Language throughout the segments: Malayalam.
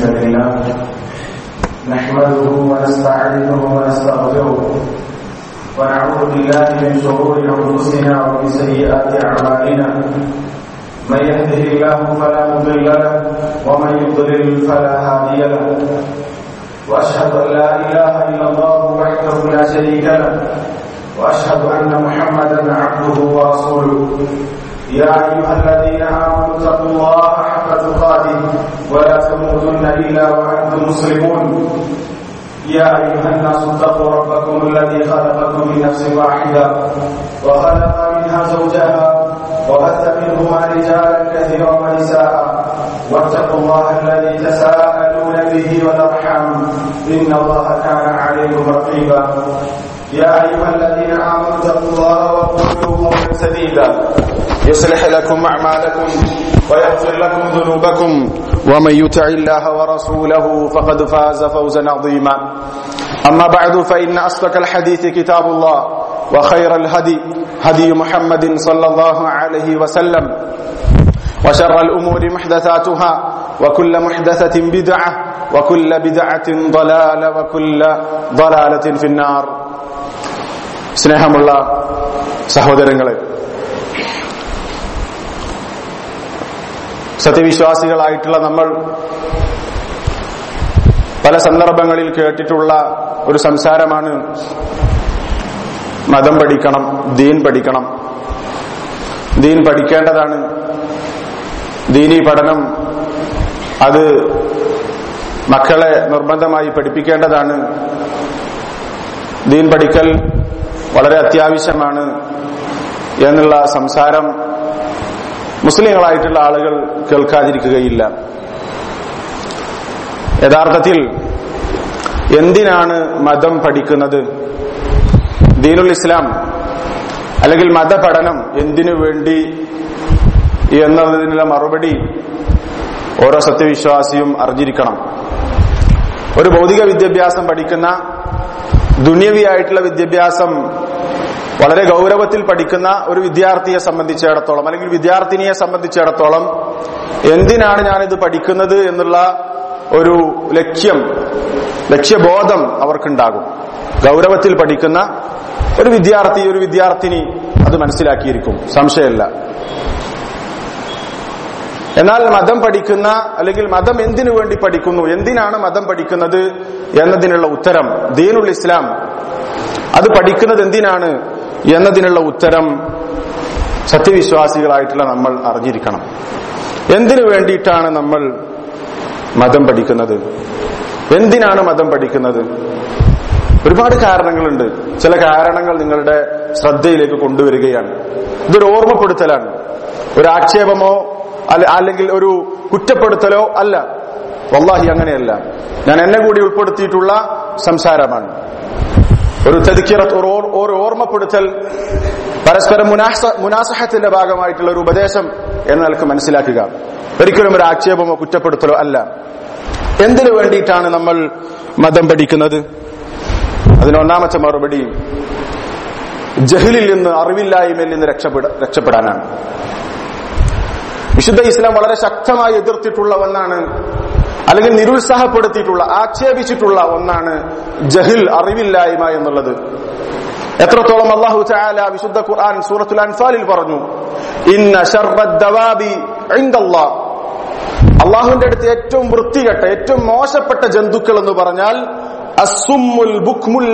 لله نحمده ونستعينه ونستغفره ونعوذ بالله من شرور انفسنا ومن سيئات اعمالنا من يهده الله فلا مضل له ومن يضلل فلا هادي له واشهد ان لا اله الا الله وحده لا شريك له واشهد ان محمدا عبده ورسوله يا ايها الذين امنوا اتقوا الله حق تقاته ولا تموتن الا وانتم مسلمون يا ايها الناس اتقوا ربكم الذي خلقكم من نفس واحده وخلق منها زوجها وبث منهما رجالا كثيرا ونساء واتقوا الله الذي تساءلون به والارحام ان الله كان عليكم رقيبا يا ايها الذين امنوا اتقوا الله وقولوا قولا سديدا يصلح لكم اعمالكم ويغفر لكم ذنوبكم ومن يطع الله ورسوله فقد فاز فوزا عظيما اما بعد فان اصدق الحديث كتاب الله وخير الهدي هدي محمد صلى الله عليه وسلم وشر الامور محدثاتها وكل محدثه بدعه وكل بدعه ضلاله وكل ضلاله في النار സ്നേഹമുള്ള സഹോദരങ്ങളെ സത്യവിശ്വാസികളായിട്ടുള്ള നമ്മൾ പല സന്ദർഭങ്ങളിൽ കേട്ടിട്ടുള്ള ഒരു സംസാരമാണ് മതം പഠിക്കണം ദീൻ പഠിക്കണം ദീൻ പഠിക്കേണ്ടതാണ് ദീനീ പഠനം അത് മക്കളെ നിർബന്ധമായി പഠിപ്പിക്കേണ്ടതാണ് ദീൻ പഠിക്കൽ വളരെ അത്യാവശ്യമാണ് എന്നുള്ള സംസാരം മുസ്ലിങ്ങളായിട്ടുള്ള ആളുകൾ കേൾക്കാതിരിക്കുകയില്ല യഥാർത്ഥത്തിൽ എന്തിനാണ് മതം പഠിക്കുന്നത് ദീനുൽ ഇസ്ലാം അല്ലെങ്കിൽ മതപഠനം എന്തിനു വേണ്ടി എന്നതിനുള്ള മറുപടി ഓരോ സത്യവിശ്വാസിയും അറിഞ്ഞിരിക്കണം ഒരു ഭൗതിക വിദ്യാഭ്യാസം പഠിക്കുന്ന ദുന്യവിയായിട്ടുള്ള വിദ്യാഭ്യാസം വളരെ ഗൗരവത്തിൽ പഠിക്കുന്ന ഒരു വിദ്യാർത്ഥിയെ സംബന്ധിച്ചിടത്തോളം അല്ലെങ്കിൽ വിദ്യാർത്ഥിനിയെ സംബന്ധിച്ചിടത്തോളം എന്തിനാണ് ഞാനിത് പഠിക്കുന്നത് എന്നുള്ള ഒരു ലക്ഷ്യം ലക്ഷ്യബോധം അവർക്കുണ്ടാകും ഗൗരവത്തിൽ പഠിക്കുന്ന ഒരു വിദ്യാർത്ഥി ഒരു വിദ്യാർത്ഥിനി അത് മനസ്സിലാക്കിയിരിക്കും സംശയമല്ല എന്നാൽ മതം പഠിക്കുന്ന അല്ലെങ്കിൽ മതം എന്തിനു വേണ്ടി പഠിക്കുന്നു എന്തിനാണ് മതം പഠിക്കുന്നത് എന്നതിനുള്ള ഉത്തരം ദീനുൽ ഇസ്ലാം അത് പഠിക്കുന്നത് എന്തിനാണ് എന്നതിനുള്ള ഉത്തരം സത്യവിശ്വാസികളായിട്ടുള്ള നമ്മൾ അറിഞ്ഞിരിക്കണം എന്തിനു വേണ്ടിയിട്ടാണ് നമ്മൾ മതം പഠിക്കുന്നത് എന്തിനാണ് മതം പഠിക്കുന്നത് ഒരുപാട് കാരണങ്ങളുണ്ട് ചില കാരണങ്ങൾ നിങ്ങളുടെ ശ്രദ്ധയിലേക്ക് കൊണ്ടുവരികയാണ് ഇതൊരു ഓർമ്മപ്പെടുത്തലാണ് ഒരു ആക്ഷേപമോ അല്ലെങ്കിൽ ഒരു കുറ്റപ്പെടുത്തലോ അല്ല വല്ലാഹി അങ്ങനെയല്ല ഞാൻ എന്നെ കൂടി ഉൾപ്പെടുത്തിയിട്ടുള്ള സംസാരമാണ് ഒരു തെതുക്കിറത്ത് ഒരു ഓർമ്മപ്പെടുത്തൽ പരസ്പരം മുനാസഹത്തിന്റെ ഭാഗമായിട്ടുള്ള ഒരു ഉപദേശം എന്ന് നിലക്ക് മനസ്സിലാക്കുക ഒരിക്കലും ഒരു ആക്ഷേപമോ കുറ്റപ്പെടുത്തലോ അല്ല എന്തിനു വേണ്ടിയിട്ടാണ് നമ്മൾ മതം പഠിക്കുന്നത് അതിന് ഒന്നാമത്തെ മറുപടി ജഹിലിൽ നിന്ന് അറിവില്ലായ്മയിൽ നിന്ന് രക്ഷപ്പെട രക്ഷപ്പെടാനാണ് വിശുദ്ധ ഇസ്ലാം വളരെ ശക്തമായി എതിർത്തിട്ടുള്ള ഒന്നാണ് അല്ലെങ്കിൽ നിരുത്സാഹപ്പെടുത്തിയിട്ടുള്ള ആക്ഷേപിച്ചിട്ടുള്ള ഒന്നാണ് ജഹിൽ അറിവില്ലായ്മ എന്നുള്ളത് എത്രത്തോളം അള്ളാഹു ചാല വിശുദ്ധ ഖുർആൻ സൂറത്തുൽ അൻഫാലിൽ പറഞ്ഞു ഇന്ന ഷർബദ്ദവാബി ഇൻദല്ലാഹ് അള്ളാഹുവിന്റെ അടുത്ത് ഏറ്റവും വൃത്തികെട്ട ഏറ്റവും മോശപ്പെട്ട ജന്തുക്കൾ എന്ന് പറഞ്ഞാൽ അസുമുൽ ബുക്മുൽ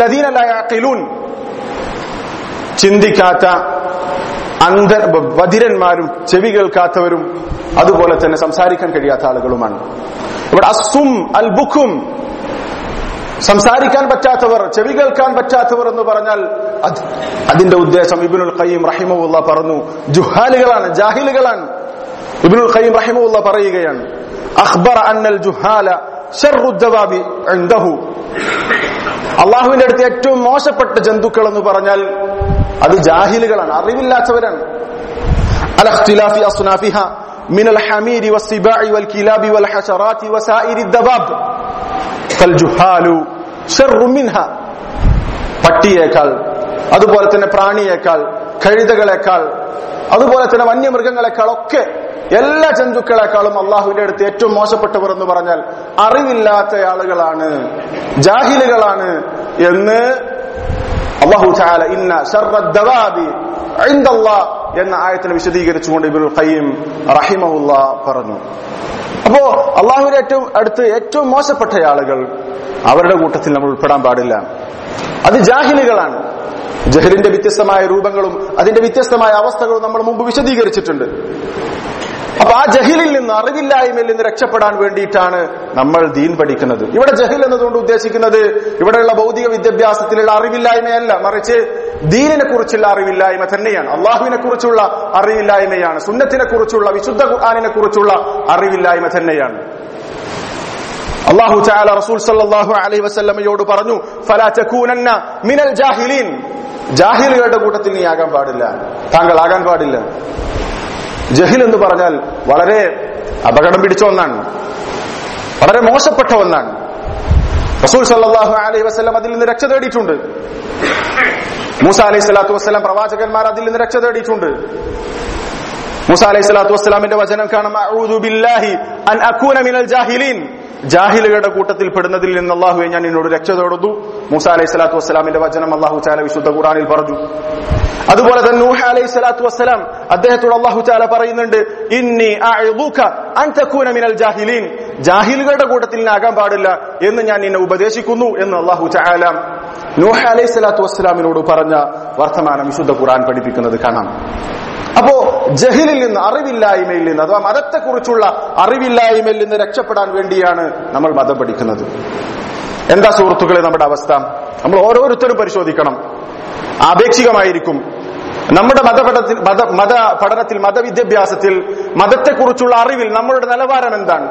ചിന്തിക്കാത്ത അന്ധ ബധിരന്മാരും ചെവി കേൾക്കാത്തവരും അതുപോലെ തന്നെ സംസാരിക്കാൻ കഴിയാത്ത ആളുകളുമാണ് ഇവിടെ അസും അൽ ബുഖും സംസാരിക്കാൻ പറ്റാത്തവർ ചെവി കേൾക്കാൻ പറ്റാത്തവർ എന്ന് പറഞ്ഞാൽ അതിന്റെ ഉദ്ദേശം ഇബിനുൽ ഖയ്യം റഹിമുല്ല പറഞ്ഞു ജുഹാലുകളാണ് ജാഹിലുകളാണ് ഇബിനുൽ ഖയ്യം റഹിമുല്ല പറയുകയാണ് അഖ്ബർ അന്നൽ ജുഹാല ഷർറുദ്ദവാബി ഇൻദഹു അള്ളാഹുവിന്റെ അടുത്ത് ഏറ്റവും മോശപ്പെട്ട ജന്തുക്കൾ എന്ന് പറഞ്ഞാൽ അത് ജാഹിലുകളാണ് അറിവില്ലാത്തവരാണ് അലഖ്തിലാഫി അസ്നാഫിഹ من الحمير والسباع والكلاب والحشرات وسائر الدباب فالجهال شر منها പട്ടിയേക്കാൾ അതുപോലെ തന്നെ പ്രാണിയേക്കാൾ കഴുതകളെക്കാൾ അതുപോലെ തന്നെ വന്യമൃഗങ്ങളെക്കാൾ ഒക്കെ എല്ലാ ജന്തുക്കളെക്കാളും അള്ളാഹുവിന്റെ അടുത്ത് ഏറ്റവും മോശപ്പെട്ടവർ എന്ന് പറഞ്ഞാൽ അറിവില്ലാത്ത ആളുകളാണ് ജാഹിലുകളാണ് എന്ന് അള്ളാഹു ചാല ഇന്ന ഷർറദ്ദവാബി ഇൻദല്ലാഹ് എന്ന ആയത്തിനെ വിശദീകരിച്ചുകൊണ്ട് ഇബ്നുൽ ഖയ്യിം റഹിമഹുല്ല പറഞ്ഞു അപ്പോ അള്ളാഹുവിന്റെ ഏറ്റവും അടുത്ത് ഏറ്റവും മോശപ്പെട്ട ആളുകൾ അവരുടെ കൂട്ടത്തിൽ നമ്മൾ ഉൾപ്പെടാൻ പാടില്ല അത് ജാഹിലുകളാണ് ജഹലിന്റെ വ്യത്യസ്തമായ രൂപങ്ങളും അതിന്റെ വ്യത്യസ്തമായ അവസ്ഥകളും നമ്മൾ മുമ്പ് വിശദീകരിച്ചിട്ടുണ്ട് അപ്പൊ ആ ജഹിലിൽ നിന്ന് അറിവില്ലായ്മയിൽ നിന്ന് രക്ഷപ്പെടാൻ വേണ്ടിയിട്ടാണ് നമ്മൾ ദീൻ പഠിക്കുന്നത് ഇവിടെ ജഹിൽ എന്നതുകൊണ്ട് ഉദ്ദേശിക്കുന്നത് ഇവിടെയുള്ള ഭൗതിക വിദ്യാഭ്യാസത്തിലുള്ള അറിവില്ലായ്മയല്ല മറിച്ച് ദീനിനെ കുറിച്ചുള്ള അറിവില്ലായ്മ തന്നെയാണ് അള്ളാഹുവിനെ കുറിച്ചുള്ള അറിവില്ലായ്മയാണ് സുന്നത്തിനെ കുറിച്ചുള്ള വിശുദ്ധ ഖുർആാനിനെ കുറിച്ചുള്ള അറിവില്ലായ്മ തന്നെയാണ് അള്ളാഹു ചാല റസൂൽ സല്ലല്ലാഹു അലൈഹി വസല്ലമയോട് പറഞ്ഞു ഫലാ തകൂനന്ന മിനൽ ജാഹിലീൻ ജാഹിലുകളുടെ കൂട്ടത്തിൽ നീ ആകാൻ പാടില്ല താങ്കൾ ആകാൻ പാടില്ല ജഹിൽ എന്ന് പറഞ്ഞാൽ വളരെ അപകടം പിടിച്ച ഒന്നാണ് വളരെ മോശപ്പെട്ട ഒന്നാണ് റസൂൽ സല്ലല്ലാഹു അലൈഹി വസല്ലം അതിൽ നിന്ന് രക്ഷ തേടിയിട്ടുണ്ട് മൂസ അലൈഹി സ്വലാത്തു വസ്സലാം പ്രവാചകന്മാർ അതിൽ നിന്ന് രക്ഷ തേടിയിട്ടുണ്ട് മൂസ അലൈഹി സ്വലാത്തു വസ്സലാമിന്റെ വചനം കാണാം അഊദു ബില്ലാഹി അൻ അകൂന മിനൽ ജാഹിലീൻ ജാഹിലുകളുടെ കൂട്ടത്തിൽ പെടുന്നതിൽ നിന്ന് അള്ളാഹുവെ ഞാൻ നിന്നോട് രക്ഷ തേടുന്നു മൂസ അലൈഹി സ്വലാത്തു വസ്സലാമിന്റെ വചനം അള്ളാഹു ചാല വിശുദ്ധ ഖുറാനിൽ പറഞ്ഞു അതുപോലെ തന്നെ നൂഹ അലൈഹി സ്വലാത്തു വസ്സലാം അദ്ദേഹത്തോട് അള്ളാഹു ചാല പറയുന്നുണ്ട് ഇന്നി അഅ്ദുക അൻ തകൂന മിനൽ ജാഹിലീൻ ജാഹിലുകളുടെ കൂട്ടത്തിൽ ആകാൻ പാടില്ല എന്ന് ഞാൻ നിന്നെ ഉപദേശിക്കുന്നു എന്ന് അള്ളാഹു ചാല നൂഹ അലൈഹി സ്വലാത്തു വസ്സലാമിനോട് പറഞ്ഞ വർത്തമാനം വിശുദ്ധ ഖുറാൻ പഠിപ്പിക്കുന്നത് കാണാം അപ്പോ ജഹിലിൽ നിന്ന് അറിവില്ലായ്മയിൽ നിന്ന് അഥവാ മതത്തെക്കുറിച്ചുള്ള അറിവില്ലായ്മയിൽ നിന്ന് രക്ഷപ്പെടാൻ വേണ്ടിയാണ് നമ്മൾ മതം പഠിക്കുന്നത് എന്താ സുഹൃത്തുക്കളെ നമ്മുടെ അവസ്ഥ നമ്മൾ ഓരോരുത്തരും പരിശോധിക്കണം ആപേക്ഷികമായിരിക്കും നമ്മുടെ മതപഠനത്തിൽ മത മത പഠനത്തിൽ മതവിദ്യാഭ്യാസത്തിൽ മതത്തെക്കുറിച്ചുള്ള അറിവിൽ നമ്മളുടെ നിലവാരം എന്താണ്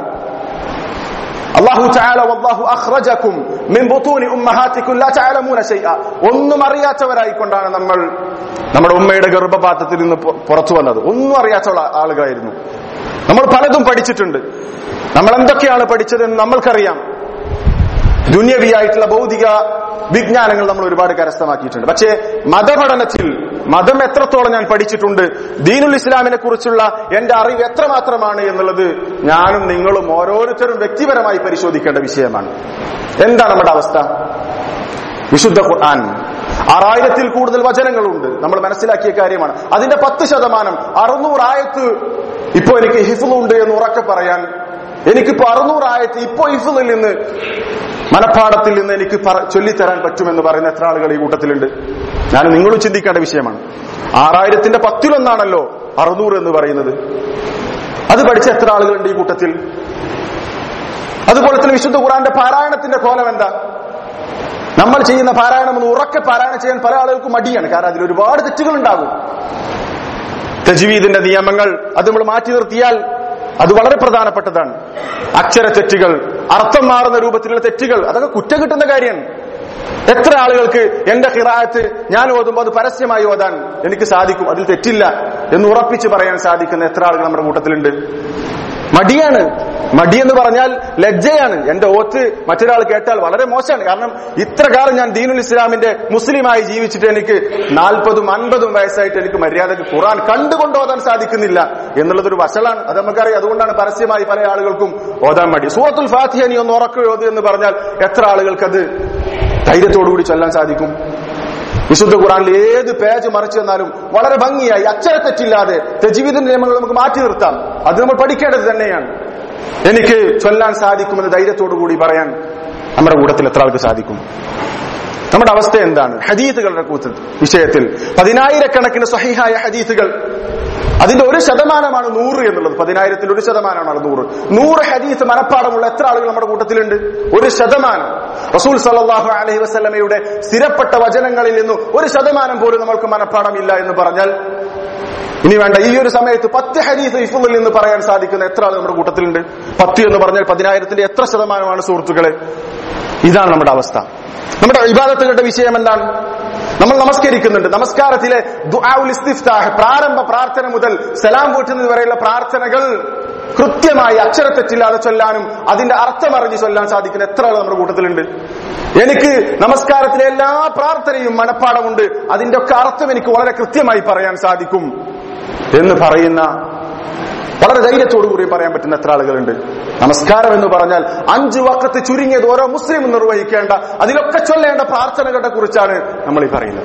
അള്ളാഹു ചാല വല്ലാഹു അഖ്റജക്കും മിൻ ബുതൂനി ഉമ്മഹാത്തിക്കും ലാ തഅലമൂന ശൈഅ ഒന്നും അറിയാത്തവരായിക്കൊണ്ടാണ് നമ്മൾ നമ്മുടെ ഉമ്മയുടെ ഗർഭപാത്രത്തിൽ നിന്ന് പു- പുറത്തു വന്നത് ഒന്നും അറിയാത്ത ഉള്ള ആളുകളായിരുന്നു നമ്മൾ പലതും പഠിച്ചിട്ടുണ്ട് നമ്മൾ എന്തൊക്കെയാണ് പഠിച്ചതെന്ന് നമ്മൾക്കറിയാം ദുന്യവിയായിട്ടുള്ള ഭൗതിക വിജ്ഞാനങ്ങൾ നമ്മൾ ഒരുപാട് കരസ്ഥമാക്കിയിട്ടുണ്ട് പക്ഷേ മതപഠനത്തിൽ മതം എത്രത്തോളം ഞാൻ പഠിച്ചിട്ടുണ്ട് ദീനുൽ ഇസ്ലാമിനെ കുറിച്ചുള്ള എന്റെ അറിവ് എത്രമാത്രമാണ് എന്നുള്ളത് ഞാനും നിങ്ങളും ഓരോരുത്തരും വ്യക്തിപരമായി പരിശോധിക്കേണ്ട വിഷയമാണ് എന്താ നമ്മുടെ അവസ്ഥ വിശുദ്ധ ഖുർആൻ ആറായിരത്തിൽ കൂടുതൽ വചനങ്ങളുണ്ട് നമ്മൾ മനസ്സിലാക്കിയ കാര്യമാണ് അതിന്റെ പത്ത് ശതമാനം അറുന്നൂറ് ആയത്ത് ഇപ്പോ എനിക്ക് ഹിഫുണ്ട് എന്ന് ഉറക്കെ പറയാൻ എനിക്കിപ്പോ അറുന്നൂറ് ആയത്ത് ഇപ്പോ ഹിഫുലിൽ നിന്ന് മനഃപ്പാടത്തിൽ നിന്ന് എനിക്ക് പറ- ചൊല്ലിത്തരാൻ പറ്റുമെന്ന് പറയുന്ന എത്ര ആളുകൾ ഈ കൂട്ടത്തിലുണ്ട് ഞാൻ നിങ്ങളും ചിന്തിക്കേണ്ട വിഷയമാണ് ആറായിരത്തിന്റെ പത്തിലൊന്നാണല്ലോ അറുന്നൂറ് എന്ന് പറയുന്നത് അത് പഠിച്ച എത്ര ആളുകളുണ്ട് ഈ കൂട്ടത്തിൽ അതുപോലെ തന്നെ വിശുദ്ധ ഖുറാന്റെ പാരായണത്തിന്റെ കോലം എന്താ നമ്മൾ ചെയ്യുന്ന പാരായണം ഒന്ന് ഉറക്കെ പാരായണം ചെയ്യാൻ പല ആളുകൾക്കും മടിയാണ് കാരണം അതിൽ ഒരുപാട് തെറ്റുകൾ ഉണ്ടാകും തജ്വീദിന്റെ നിയമങ്ങൾ അത് നമ്മൾ മാറ്റി നിർത്തിയാൽ അത് വളരെ പ്രധാനപ്പെട്ടതാണ് അക്ഷര തെറ്റുകൾ അർത്ഥം മാറുന്ന രൂപത്തിലുള്ള തെറ്റുകൾ അതൊക്കെ കുറ്റം കിട്ടുന്ന കാര്യമാണ് എത്ര ആളുകൾക്ക് എന്റെ ഹിറായത്ത് ഞാൻ ഓതുമ്പോൾ അത് പരസ്യമായി ഓതാൻ എനിക്ക് സാധിക്കും അതിൽ തെറ്റില്ല എന്ന് ഉറപ്പിച്ച് പറയാൻ സാധിക്കുന്ന എത്ര ആളുകൾ നമ്മുടെ കൂട്ടത്തിലുണ്ട് മടിയാണ് മടി എന്ന് പറഞ്ഞാൽ ലജ്ജയാണ് എന്റെ ഓത്ത് മറ്റൊരാൾ കേട്ടാൽ വളരെ മോശമാണ് കാരണം ഇത്ര കാലം ഞാൻ ദീനുൽ ഇസ്ലാമിന്റെ മുസ്ലിമായി ജീവിച്ചിട്ട് എനിക്ക് നാൽപ്പതും അൻപതും വയസ്സായിട്ട് എനിക്ക് മര്യാദക്ക് ഖുറാൻ കണ്ടുകൊണ്ട് ഓതാൻ സാധിക്കുന്നില്ല എന്നുള്ളതൊരു വശലാണ് അത് നമുക്കറിയാം അതുകൊണ്ടാണ് പരസ്യമായി പല ആളുകൾക്കും ഓതാൻ മടി സൂറത്തുൽ ഫാത്തിഹ നീ ഒന്ന് ഉറക്കുക ഓത് എന്ന് പറഞ്ഞാൽ എത്ര ആളുകൾക്ക് അത് ധൈര്യത്തോടുകൂടി ചൊല്ലാൻ സാധിക്കും വിശുദ്ധ ഖുറാനിൽ ഏത് പേജ് മറിച്ചു തന്നാലും വളരെ ഭംഗിയായി അക്ഷരത്തെറ്റില്ലാതെ തെജീവിത നിയമങ്ങൾ നമുക്ക് മാറ്റി നിർത്താം അത് നമ്മൾ പഠിക്കേണ്ടത് തന്നെയാണ് എനിക്ക് ചൊല്ലാൻ സാധിക്കുമെന്ന് ധൈര്യത്തോടു കൂടി പറയാൻ നമ്മുടെ കൂട്ടത്തിൽ എത്ര ആൾക്ക് സാധിക്കും നമ്മുടെ അവസ്ഥ എന്താണ് ഹദീത്തുകളുടെ കൂട്ടത്തിൽ വിഷയത്തിൽ പതിനായിരക്കണക്കിന് സഹിഹായ ഹദീത്തുകൾ അതിന്റെ ഒരു ശതമാനമാണ് നൂറ് എന്നുള്ളത് പതിനായിരത്തിൽ ഒരു ശതമാനമാണ് നൂറ് നൂറ് ഹദീസ് മനഃപ്പാടമുള്ള എത്ര ആളുകൾ നമ്മുടെ കൂട്ടത്തിലുണ്ട് ഒരു ശതമാനം റസൂൽ സല്ലല്ലാഹു അലൈഹി വസല്ലമയുടെ സ്ഥിരപ്പെട്ട വചനങ്ങളിൽ നിന്ന് ഒരു ശതമാനം പോലും നമ്മൾക്ക് മനഃപ്പാടമില്ല എന്ന് പറഞ്ഞാൽ ഇനി വേണ്ട ഈ ഒരു സമയത്ത് പത്ത് ഹദീസ് ഇഫുലിൽ നിന്ന് പറയാൻ സാധിക്കുന്ന എത്ര ആൾ നമ്മുടെ കൂട്ടത്തിലുണ്ട് പത്ത് എന്ന് പറഞ്ഞാൽ പതിനായിരത്തിന്റെ എത്ര ശതമാനമാണ് സുഹൃത്തുക്കളെ ഇതാണ് നമ്മുടെ അവസ്ഥ നമ്മുടെ വിവാദത്തുകളുടെ വിഷയം എന്താണ് നമ്മൾ നമസ്കരിക്കുന്നുണ്ട് നമസ്കാരത്തിലെ ദുആഉൽ ഇസ്തിഫ്താഹ് പ്രാരംഭ പ്രാർത്ഥന മുതൽ സലാം വീട്ടുന്നത് വരെയുള്ള പ്രാർത്ഥനകൾ കൃത്യമായി അക്ഷരത്തെറ്റില്ലാതെ ചൊല്ലാനും അതിന്റെ അർത്ഥം അറിഞ്ഞ് ചൊല്ലാൻ സാധിക്കുന്ന എത്ര ആൾ നമ്മുടെ കൂട്ടത്തിലുണ്ട് എനിക്ക് നമസ്കാരത്തിലെ എല്ലാ പ്രാർത്ഥനയും മനഃപ്പാടമുണ്ട് അതിന്റെ ഒക്കെ അർത്ഥം എനിക്ക് വളരെ കൃത്യമായി പറയാൻ സാധിക്കും എന്ന് പറയുന്ന വളരെ ധൈര്യത്തോടു കൂടി പറയാൻ പറ്റുന്ന എത്ര ആളുകളുണ്ട് നമസ്കാരം എന്ന് പറഞ്ഞാൽ അഞ്ചു വക്കത്ത് ചുരുങ്ങിയത് ഓരോ മുസ്ലിം നിർവഹിക്കേണ്ട അതിലൊക്കെ ചൊല്ലേണ്ട പ്രാർത്ഥനകളെ കുറിച്ചാണ് നമ്മൾ ഈ പറയുന്നത്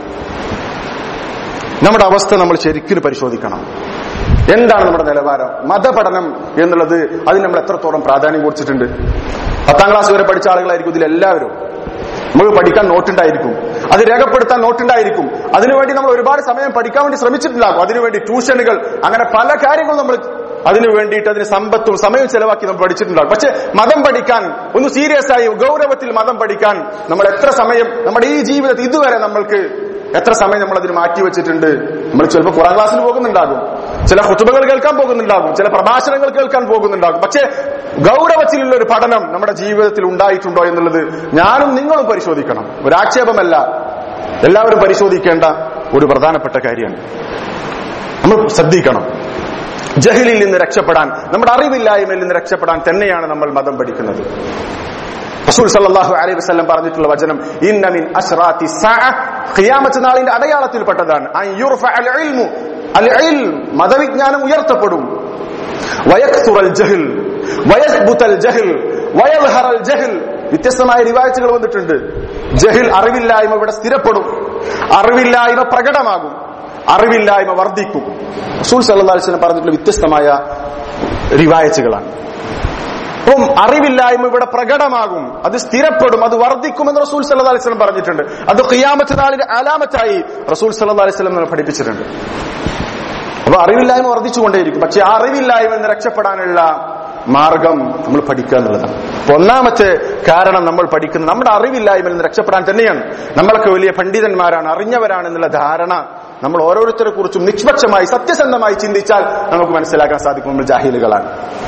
നമ്മുടെ അവസ്ഥ നമ്മൾ ശരിക്കും പരിശോധിക്കണം എന്താണ് നമ്മുടെ നിലവാരം മതപഠനം എന്നുള്ളത് അതിന് നമ്മൾ എത്രത്തോളം പ്രാധാന്യം കൊടുത്തിട്ടുണ്ട് പത്താം ക്ലാസ് വരെ പഠിച്ച ആളുകളായിരിക്കും ഇതിലെല്ലാവരും നമുക്ക് പഠിക്കാൻ നോട്ടുണ്ടായിരിക്കും അത് രേഖപ്പെടുത്താൻ നോട്ടുണ്ടായിരിക്കും അതിനുവേണ്ടി നമ്മൾ ഒരുപാട് സമയം പഠിക്കാൻ വേണ്ടി ശ്രമിച്ചിട്ടുണ്ടാകും അതിനുവേണ്ടി ട്യൂഷനുകൾ അങ്ങനെ പല കാര്യങ്ങളും നമ്മൾ അതിനു വേണ്ടിയിട്ട് അതിന് സമ്പത്തും സമയവും ചെലവാക്കി നമ്മൾ പഠിച്ചിട്ടുണ്ടാകും പക്ഷെ മതം പഠിക്കാൻ ഒന്ന് സീരിയസ് ആയി ഗൗരവത്തിൽ മതം പഠിക്കാൻ നമ്മൾ എത്ര സമയം നമ്മുടെ ഈ ജീവിതത്തിൽ ഇതുവരെ നമ്മൾക്ക് എത്ര സമയം നമ്മൾ അതിന് മാറ്റി വെച്ചിട്ടുണ്ട് നമ്മൾ ചിലപ്പോൾ ഖുറാൻ ക്ലാസ്സിന് പോകുന്നുണ്ടാകും ചില ഹുത്തുബകൾ കേൾക്കാൻ പോകുന്നുണ്ടാകും ചില പ്രഭാഷണങ്ങൾ കേൾക്കാൻ പോകുന്നുണ്ടാകും പക്ഷെ ഗൗരവത്തിലുള്ള ഒരു പഠനം നമ്മുടെ ജീവിതത്തിൽ ഉണ്ടായിട്ടുണ്ടോ എന്നുള്ളത് ഞാനും നിങ്ങളും പരിശോധിക്കണം ഒരു ആക്ഷേപമല്ല എല്ലാവരും പരിശോധിക്കേണ്ട ഒരു പ്രധാനപ്പെട്ട കാര്യമാണ് നമ്മൾ ശ്രദ്ധിക്കണം ജഹലിൽ നിന്ന് രക്ഷപ്പെടാൻ നമ്മുടെ അറിവില്ലായ്മയിൽ നിന്ന് രക്ഷപ്പെടാൻ തന്നെയാണ് നമ്മൾ മതം പഠിക്കുന്നത് റസൂൽ സല്ലല്ലാഹു അലൈഹി വസല്ലം പറഞ്ഞിട്ടുള്ള വചനം ഇന്ന മിൻ അശ്റാത്തി സഅ ഖിയാമത്ത് നാളിന്റെ അടയാളത്തിൽപ്പെട്ടതാണ് അൻ യുർഫഅ അൽ ഇൽമു അൽ ഇൽം മതവിജ്ഞാനം ഉയർത്തപ്പെടും വയക്തുറ അൽ ജഹൽ വയസ്ബുത അൽ ജഹൽ വയൽഹറ അൽ ജഹൽ വ്യത്യസ്തമായ റിവായത്തുകൾ വന്നിട്ടുണ്ട് ജഹിൽ അറിവില്ലായ്മ ഇവിടെ സ്ഥിരപ്പെടും അറിവില്ലായ്മ പ്രകടമാകും അറിവില്ലായ്മ വർദ്ധിക്കും റസൂൽ സല്ലല്ലാഹു അലൈഹി വസല്ലം പറഞ്ഞിട്ടുള്ള വ്യത്യസ്തമായ റിവായത്തുകളാണ് അപ്പം അറിവില്ലായ്മ ഇവിടെ പ്രകടമാകും അത് സ്ഥിരപ്പെടും അത് വർദ്ധിക്കുമെന്ന് റസൂൽ സല്ലല്ലാഹു അലൈഹി വസല്ലം പറഞ്ഞിട്ടുണ്ട് അത് ഖിയാമത്ത് നാളിന്റെ അലാമത്തായി റസൂൽ സല്ലല്ലാഹു അലൈഹി വസല്ലം നമ്മെ പഠിപ്പിച്ചിട്ടുണ്ട് അപ്പൊ അറിവില്ലായ്മ വർദ്ധിച്ചുകൊണ്ടേയിരിക്കും പക്ഷെ ആ അറിവില്ലായ്മ എന്ന് രക്ഷപ്പെടാനുള്ള മാർഗം നമ്മൾ പഠിക്കുക എന്നുള്ളതാണ് അപ്പൊ ഒന്നാമത്തെ കാരണം നമ്മൾ പഠിക്കുന്നത് നമ്മുടെ അറിവില്ലായ്മയിൽ നിന്ന് രക്ഷപ്പെടാൻ തന്നെയാണ് നമ്മളൊക്കെ വലിയ പണ്ഡിതന്മാരാണ് അറിഞ്ഞവരാണ് എന്നുള്ള ധാരണ നമ്മൾ ഓരോരുത്തരെ കുറിച്ചും നിഷ്പക്ഷമായി സത്യസന്ധമായി ചിന്തിച്ചാൽ നമുക്ക് മനസ്സിലാക്കാൻ സാധിക്കും നമ്മൾ ജാഹിലുകളാണ്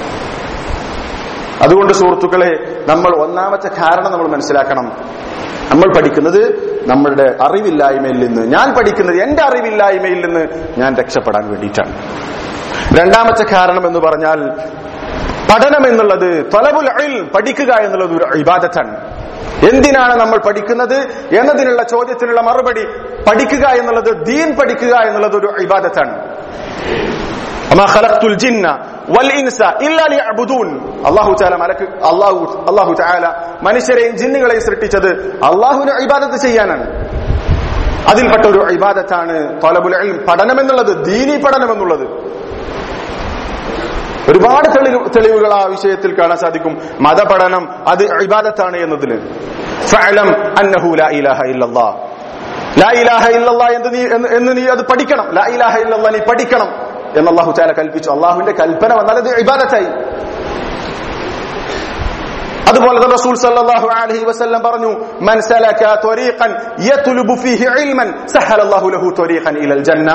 അതുകൊണ്ട് സുഹൃത്തുക്കളെ നമ്മൾ ഒന്നാമത്തെ കാരണം നമ്മൾ മനസ്സിലാക്കണം നമ്മൾ പഠിക്കുന്നത് നമ്മളുടെ അറിവില്ലായ്മയിൽ നിന്ന് ഞാൻ പഠിക്കുന്നത് എന്റെ അറിവില്ലായ്മയിൽ നിന്ന് ഞാൻ രക്ഷപ്പെടാൻ വേണ്ടിയിട്ടാണ് രണ്ടാമത്തെ കാരണം എന്ന് പറഞ്ഞാൽ പഠനം എന്നുള്ളത് തൊലബുൽ അയിൽ പഠിക്കുക എന്നുള്ളത് ഒരു ഇബാദത്താണ് എന്തിനാണ് നമ്മൾ പഠിക്കുന്നത് എന്നതിനുള്ള ചോദ്യത്തിനുള്ള മറുപടി പഠിക്കുക എന്നുള്ളത് ദീൻ പഠിക്കുക എന്നുള്ളത് ഒരു ഇബാദത്താണ് وما خلقت الجن والانس الا ليعبدون അല്ലാഹു തആല മലക്ക് അല്ലാഹു അല്ലാഹു തആല മനുഷ്യരെയും ജിന്നുകളെയും സൃഷ്ടിച്ചത് അല്ലാഹുവിനെ ഇബാദത്ത് ചെയ്യാനാണ് അതിൽപ്പെട്ട ഒരു ഇബാദത്താണ് തൊലബുൽ ഇൽം പഠനം എന്നുള്ളത് ദീനി പഠനം എന്നുള്ളത് ഒരുപാട് തെളിവ് തെളിവുകൾ ആ വിഷയത്തിൽ കാണാൻ സാധിക്കും മതപഠനം അത് ഇബാദത്താണ് എന്നതിന് ഫഅലം അന്നഹു ലാ ഇലാഹ ഇല്ലല്ലാഹ് ലാ ഇലാഹ ഇല്ലല്ലാഹ് എന്ന് നീ എന്ന് എന്ന് നീ അത് പഠിക്കണം ലാ ഇലാഹ ഇല്ലല്ലാഹ് നീ പഠിക്കണം എന്ന് അള്ളാഹു ചാല കൽപ്പിച്ചു അള്ളാഹുവിന്റെ കൽപ്പന വന്നാൽ അത് ഇബാദത്തായി അതുപോലെ തന്നെ റസൂൽ സല്ലല്ലാഹു അലൈഹി വസല്ലം പറഞ്ഞു മൻ സലക ത്വരീഖൻ യത്ലുബു ഫീഹി ഇൽമൻ സഹലല്ലാഹു ലഹു ത്വരീഖൻ ഇലൽ ജന്ന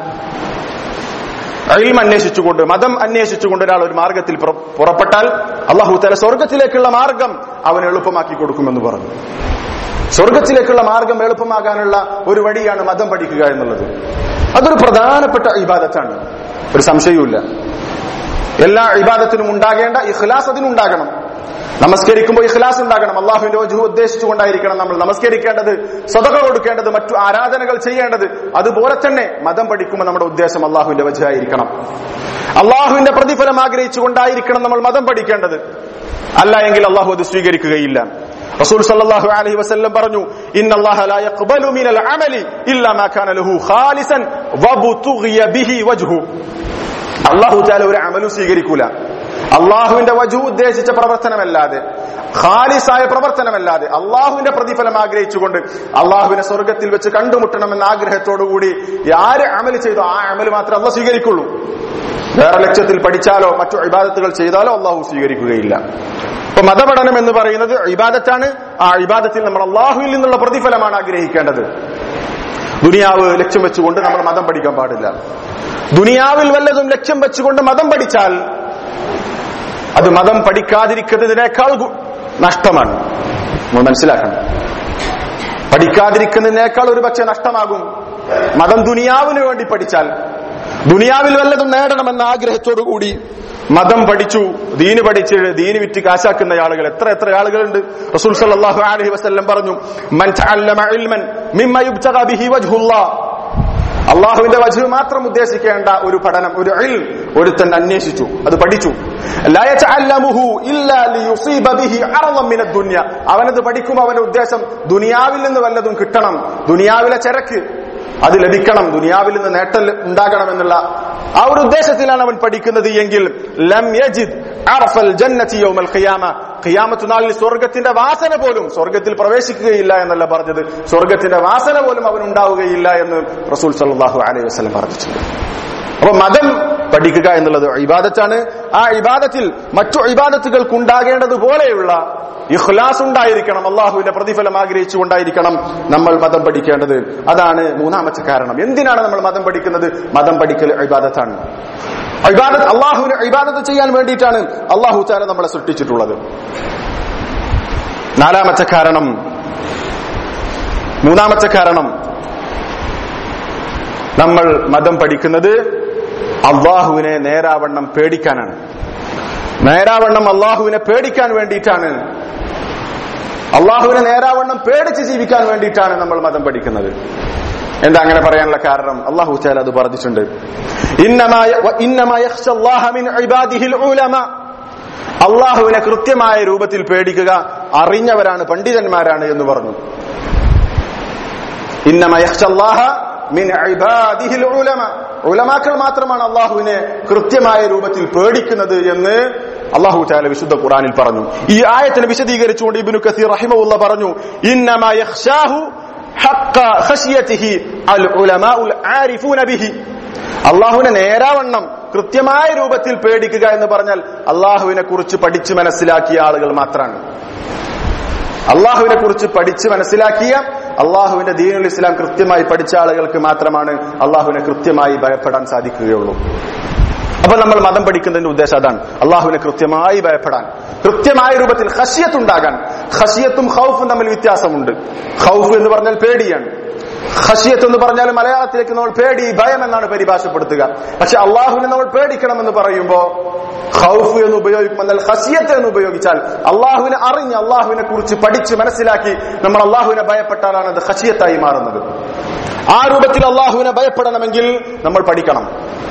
ഇൽം അന്വേഷിച്ചുകൊണ്ട് മതം അന്വേഷിച്ചുകൊണ്ട് ഒരാൾ ഒരു മാർഗത്തിൽ പുറ- പുറപ്പെട്ടാൽ അള്ളാഹു തല സ്വർഗത്തിലേക്കുള്ള മാർഗം അവൻ എളുപ്പമാക്കി കൊടുക്കുമെന്ന് പറഞ്ഞു സ്വർഗത്തിലേക്കുള്ള മാർഗം എളുപ്പമാകാനുള്ള ഒരു വഴിയാണ് മതം പഠിക്കുക എന്നുള്ളത് അതൊരു പ്രധാനപ്പെട്ട ഇബാദത്താണ് ഒരു സംശയവുമില്ല എല്ലാ ഇബാദത്തിനും ഉണ്ടാകേണ്ട ഇഖ്ലാസ് അതിനുണ്ടാകണം നമസ്കരിക്കുമ്പോൾ ഇഖ്ലാസ് ഉണ്ടാകണം അള്ളാഹുവിന്റെ വജു ഉദ്ദേശിച്ചുകൊണ്ടായിരിക്കണം നമ്മൾ നമസ്കരിക്കേണ്ടത് സ്വതകൾ കൊടുക്കേണ്ടത് മറ്റു ആരാധനകൾ ചെയ്യേണ്ടത് അതുപോലെ തന്നെ മതം പഠിക്കുമ്പോൾ നമ്മുടെ ഉദ്ദേശം അള്ളാഹുവിന്റെ വജായിരിക്കണം അള്ളാഹുവിന്റെ പ്രതിഫലം ആഗ്രഹിച്ചുകൊണ്ടായിരിക്കണം നമ്മൾ മതം പഠിക്കേണ്ടത് അല്ല എങ്കിൽ അള്ളാഹു അത് സ്വീകരിക്കുകയില്ല റസൂൽ സല്ലല്ലാഹു അലൈഹി വസല്ലം പറഞ്ഞു ഇന്നല്ലാഹ ലാ യഖ്ബലു മിനൽ അമലി ഇല്ലാ മാ കാന ലഹു ഖാലിസൻ വബുതുഗിയ ബിഹി വജ്ഹു അള്ളാഹു താല ഒരു അമലും സ്വീകരിക്കൂല അള്ളാഹുവിന്റെ വജു ഉദ്ദേശിച്ച പ്രവർത്തനമല്ലാതെ ഖാലിസായ പ്രവർത്തനമല്ലാതെ അള്ളാഹുവിന്റെ പ്രതിഫലം ആഗ്രഹിച്ചുകൊണ്ട് അള്ളാഹുവിനെ സ്വർഗത്തിൽ വെച്ച് കണ്ടുമുട്ടണമെന്ന ആഗ്രഹത്തോടുകൂടി ആര് അമൽ ചെയ്തോ ആ അമൽ മാത്രമേ അള്ളാഹ് സ്വീകരിക്കുള്ളൂ വേറെ ലക്ഷ്യത്തിൽ പഠിച്ചാലോ മറ്റു ഇബാദത്തുകൾ ചെയ്താലോ അള്ളാഹു സ്വീകരിക്കുകയില്ല അപ്പൊ മതപഠനം എന്ന് പറയുന്നത് ഇബാദത്താണ് ആ ഇബാദത്തിൽ നമ്മൾ അള്ളാഹുവിൽ നിന്നുള്ള പ്രതിഫലമാണ് ആഗ്രഹിക്കേണ്ടത് ദുനിയാവ് ലക്ഷ്യം വെച്ചുകൊണ്ട് നമ്മൾ മതം പഠിക്കാൻ പാടില്ല ദുനിയാവിൽ വല്ലതും ലക്ഷ്യം വെച്ചുകൊണ്ട് മതം പഠിച്ചാൽ അത് മതം പഠിക്കാതിരിക്കുന്നതിനേക്കാൾ ഗു- നഷ്ടമാണ് നമ്മൾ മനസ്സിലാക്കണം പഠിക്കാതിരിക്കുന്നതിനേക്കാൾ ഒരു പക്ഷെ നഷ്ടമാകും മതം ദുനിയാവിന് വേണ്ടി പഠിച്ചാൽ ദുനിയാവിൽ വല്ലതും നേടണമെന്ന ആഗ്രഹത്തോടു കൂടി മതം പഠിച്ചു ദീന് പഠിച്ച് ദീന് വിറ്റ് കാശാക്കുന്ന ആളുകൾ എത്ര എത്ര ആളുകളുണ്ട് റസൂൽ സല്ലല്ലാഹു അലൈഹി വസല്ലം പറഞ്ഞു മൻ തഅല്ലമ ഇൽമൻ മിമ്മ യുബ്തഗ ബിഹി വജ്ഹുല്ലാഹ് അള്ളാഹുവിന്റെ വജു മാത്രം ഉദ്ദേശിക്കേണ്ട ഒരു പഠനം ഒരു ഇൽം ഒരുത്തൻ അന്വേഷിച്ചു അത് പഠിച്ചു ലാ യതഅല്ലമുഹു ഇല്ലാ ലിയുസീബ ബിഹി അറളൻ മിനദ് ദുനിയ അവനത് പഠിക്കുമ്പോൾ അവന്റെ ഉദ്ദേശം ദുനിയാവിൽ നിന്ന് വല്ലതും കിട്ടണം ദുനിയാവിലെ ചരക്ക് അത് ലഭിക്കണം ദുനിയാവിൽ നിന്ന് നേട്ടം ഉണ്ടാകണം എന്നുള്ള ആ ഒരു ഉദ്ദേശത്തിലാണ് അവൻ പഠിക്കുന്നത് എങ്കിൽ ലം യജിദ് അർഫൽ ജന്നതി യൗമൽ ഖിയാമ ഖിയാമത്ത് നാളിൽ സ്വർഗത്തിന്റെ വാസന പോലും സ്വർഗത്തിൽ പ്രവേശിക്കുകയില്ല എന്നല്ല പറഞ്ഞത് സ്വർഗത്തിന്റെ വാസന പോലും അവൻ ഉണ്ടാവുകയില്ല എന്ന് റസൂൽ സല്ലല്ലാഹു അലൈഹി വസല്ലം പറഞ്ഞിട്ടുണ്ട് അപ്പൊ മതം പഠിക്കുക എന്നുള്ളത് ഇബാദത്താണ് ആ ഇബാദത്തിൽ മറ്റു ഇബാദത്തുകൾക്ക് ഉണ്ടാകേണ്ടതുപോലെയുള്ള ഇഖ്ലാസ് ഉണ്ടായിരിക്കണം അള്ളാഹുവിന്റെ പ്രതിഫലം ആഗ്രഹിച്ചുകൊണ്ടായിരിക്കണം നമ്മൾ മതം പഠിക്കേണ്ടത് അതാണ് മൂന്നാമത്തെ കാരണം എന്തിനാണ് നമ്മൾ മതം പഠിക്കുന്നത് മതം പഠിക്കൽ ഇബാദത്താണ് ഇബാദത്ത് അള്ളാഹുവിന് ഇബാദത്ത് ചെയ്യാൻ വേണ്ടിയിട്ടാണ് അള്ളാഹു ചാല നമ്മളെ സൃഷ്ടിച്ചിട്ടുള്ളത് നാലാമത്തെ കാരണം മൂന്നാമത്തെ കാരണം നമ്മൾ മതം പഠിക്കുന്നത് അള്ളാഹുവിനെ നേരാവണ്ണം പേടിക്കാനാണ് നേരാവണ്ണം അള്ളാഹുവിനെ പേടിക്കാൻ വേണ്ടിയിട്ടാണ് അള്ളാഹുവിനെ നേരാവണ്ണം പേടിച്ച് ജീവിക്കാൻ വേണ്ടിയിട്ടാണ് നമ്മൾ മതം പഠിക്കുന്നത് എന്താ അങ്ങനെ പറയാനുള്ള കാരണം അള്ളാഹു ചാല അത് പറഞ്ഞിട്ടുണ്ട് അള്ളാഹുവിനെ കൃത്യമായ രൂപത്തിൽ പേടിക്കുക അറിഞ്ഞവരാണ് പണ്ഡിതന്മാരാണ് എന്ന് പറഞ്ഞു ഇന്നമയഹ്ഷല്ലാഹ മിൻ ഇബാദിഹിൽ ഉലമ ഉലമാക്കൾ മാത്രമാണ് അള്ളാഹുവിനെ കൃത്യമായ രൂപത്തിൽ പേടിക്കുന്നത് എന്ന് അള്ളാഹു താല വിശുദ്ധ ഖുറാനിൽ പറഞ്ഞു ഈ ആയത്തിനെ വിശദീകരിച്ചുകൊണ്ട് ഇബ്നു കസീർ റഹിമഉല്ല പറഞ്ഞു ഇന്നമാ യഖ്ഷാഹു ഹഖ ഖശിയതിഹി അൽ ഉലമാഉൽ ആരിഫൂന ബിഹി അള്ളാഹുവിനെ നേരാവണ്ണം കൃത്യമായ രൂപത്തിൽ പേടിക്കുക എന്ന് പറഞ്ഞാൽ അള്ളാഹുവിനെ കുറിച്ച് പഠിച്ചു മനസ്സിലാക്കിയ ആളുകൾ മാത്രമാണ് അള്ളാഹുവിനെ കുറിച്ച് പഠിച്ച് മനസ്സിലാക്കിയ അള്ളാഹുവിന്റെ ദീനുൽ ഇസ്ലാം കൃത്യമായി പഠിച്ച ആളുകൾക്ക് മാത്രമാണ് അള്ളാഹുവിനെ കൃത്യമായി ഭയപ്പെടാൻ സാധിക്കുകയുള്ളൂ അപ്പൊ നമ്മൾ മതം പഠിക്കുന്നതിന്റെ ഉദ്ദേശം അതാണ് അള്ളാഹുവിനെ കൃത്യമായി ഭയപ്പെടാൻ കൃത്യമായ രൂപത്തിൽ ഹഷിയത്ത് ഉണ്ടാകാൻ ഹഷിയത്തും ഹൗഫും തമ്മിൽ വ്യത്യാസമുണ്ട് ഹൗഫ് എന്ന് പറഞ്ഞാൽ പേടിയാണ് ഹഷിയത്ത് എന്ന് പറഞ്ഞാൽ മലയാളത്തിലേക്ക് നമ്മൾ പേടി ഭയം എന്നാണ് പരിഭാഷപ്പെടുത്തുക പക്ഷെ അള്ളാഹുവിനെ നമ്മൾ പേടിക്കണം എന്ന് പറയുമ്പോ ഖൗഫ് എന്ന് ഉപയോഗിക്കും എന്നാൽ ഹസിയത്ത് എന്ന് ഉപയോഗിച്ചാൽ അള്ളാഹുവിനെ അറിഞ്ഞ് അള്ളാഹുവിനെ കുറിച്ച് പഠിച്ച് മനസ്സിലാക്കി നമ്മൾ അള്ളാഹുവിനെ ഭയപ്പെട്ടാലാണ് അത് ഹസിയത്തായി മാറുന്നത് ആ രൂപത്തിൽ അള്ളാഹുവിനെ ഭയപ്പെടണമെങ്കിൽ നമ്മൾ പഠിക്കണം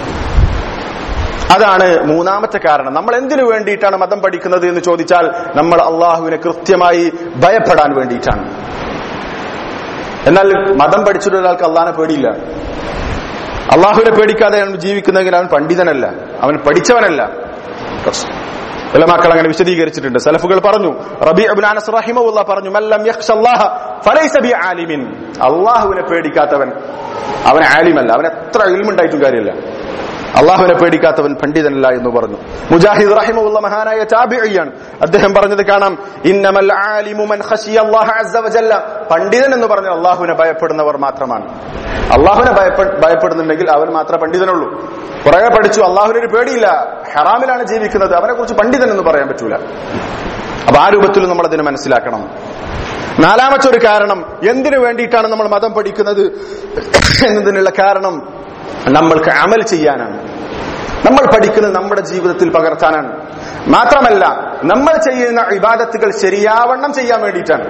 അതാണ് മൂന്നാമത്തെ കാരണം നമ്മൾ എന്തിനു വേണ്ടിയിട്ടാണ് മതം പഠിക്കുന്നത് എന്ന് ചോദിച്ചാൽ നമ്മൾ അള്ളാഹുവിനെ കൃത്യമായി ഭയപ്പെടാൻ വേണ്ടിയിട്ടാണ് എന്നാൽ മതം പഠിച്ചിട്ട് ഒരാൾക്ക് അള്ളാഹിനെ പേടിയില്ല അള്ളാഹുവിനെ പേടിക്കാതെ അവൻ ജീവിക്കുന്നെങ്കിൽ അവൻ പണ്ഡിതനല്ല അവൻ പഠിച്ചവനല്ല ഉലമാക്കൾ അങ്ങനെ വിശദീകരിച്ചിട്ടുണ്ട് സലഫുകൾ പറഞ്ഞു റബി അബ്നാനസ് റഹിമുള്ള പറഞ്ഞു മല്ലം യഖ്ഷല്ലാഹ ഫലൈസ ബി ആലിമിൻ അള്ളാഹുവിനെ പേടിക്കാത്തവൻ അവൻ ആലിമല്ല അവൻ എത്ര ഇൽമുണ്ടായിട്ടും കാര്യമില്ല അള്ളാഹുവിനെ പേടിക്കാത്തവൻ പണ്ഡിതനല്ല എന്ന് പറഞ്ഞു മുജാഹിദ് റഹിമുള്ള മഹാനായ താബിയാണ് അദ്ദേഹം പറഞ്ഞത് കാണാം ഇന്നമൽ ആലിമു മൻ ഖശിയ അല്ലാഹ അസ്സ വജല്ല പണ്ഡിതൻ എന്ന് പറഞ്ഞാൽ അള്ളാഹുവിനെ ഭയപ്പെടുന്നവർ മാത്രമാണ് അള്ളാഹുവിനെ ഭയപ്പെടുന്നുണ്ടെങ്കിൽ അവൻ മാത്രമേ പണ്ഡിതനുള്ളൂ കുറെ പഠിച്ചു അള്ളാഹുവിന് ഒരു പേടിയില്ല ഹറാമിലാണ് ജീവിക്കുന്നത് അവനെ കുറിച്ച് പണ്ഡിതൻ എന്ന് പറയാൻ പറ്റൂല അപ്പൊ ആ രൂപത്തിൽ നമ്മൾ അതിനെ മനസ്സിലാക്കണം നാലാമത്തെ ഒരു കാരണം എന്തിനു വേണ്ടിയിട്ടാണ് നമ്മൾ മതം പഠിക്കുന്നത് എന്നതിനുള്ള കാരണം നമ്മൾക്ക് അമൽ ചെയ്യാനാണ് നമ്മൾ പഠിക്കുന്നത് നമ്മുടെ ജീവിതത്തിൽ പകർത്താനാണ് മാത്രമല്ല നമ്മൾ ചെയ്യുന്ന ഇബാദത്തുകൾ ശരിയാവണ്ണം ചെയ്യാൻ വേണ്ടിയിട്ടാണ്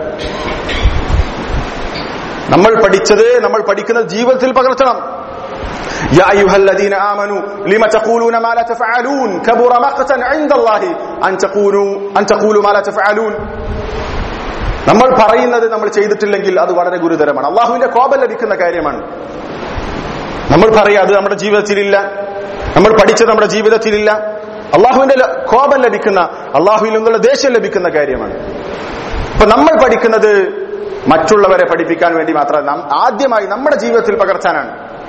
നമ്മൾ പഠിച്ചത് നമ്മൾ പഠിക്കുന്നത് ജീവിതത്തിൽ പകർത്തണം يا أيها الذين آمنوا لم تقولون ما لا تفعلون كبر مقتا عند الله أن تقولوا أن تقولوا ما لا تفعلون നമ്മൾ പറയുന്നത് നമ്മൾ ചെയ്തിട്ടില്ലെങ്കിൽ അത് വളരെ ഗുരുതരമാണ് അള്ളാഹുവിന്റെ കോപം ലഭിക്കുന്ന കാര്യമാണ് നമ്മൾ പറയാം അത് നമ്മുടെ ജീവിതത്തിലില്ല നമ്മൾ പഠിച്ചത് നമ്മുടെ ജീവിതത്തിലില്ല അള്ളാഹുവിന്റെ കോപം ലഭിക്കുന്ന അള്ളാഹുവിൽ നിന്നുള്ള ദേഷ്യം ലഭിക്കുന്ന കാര്യമാണ് അപ്പൊ നമ്മൾ പഠിക്കുന്നത് മറ്റുള്ളവരെ പഠിപ്പിക്കാൻ വേണ്ടി മാത്രമല്ല ആദ്യമായി നമ്മുടെ ജീവിതത്തിൽ പകർത്താനാണ്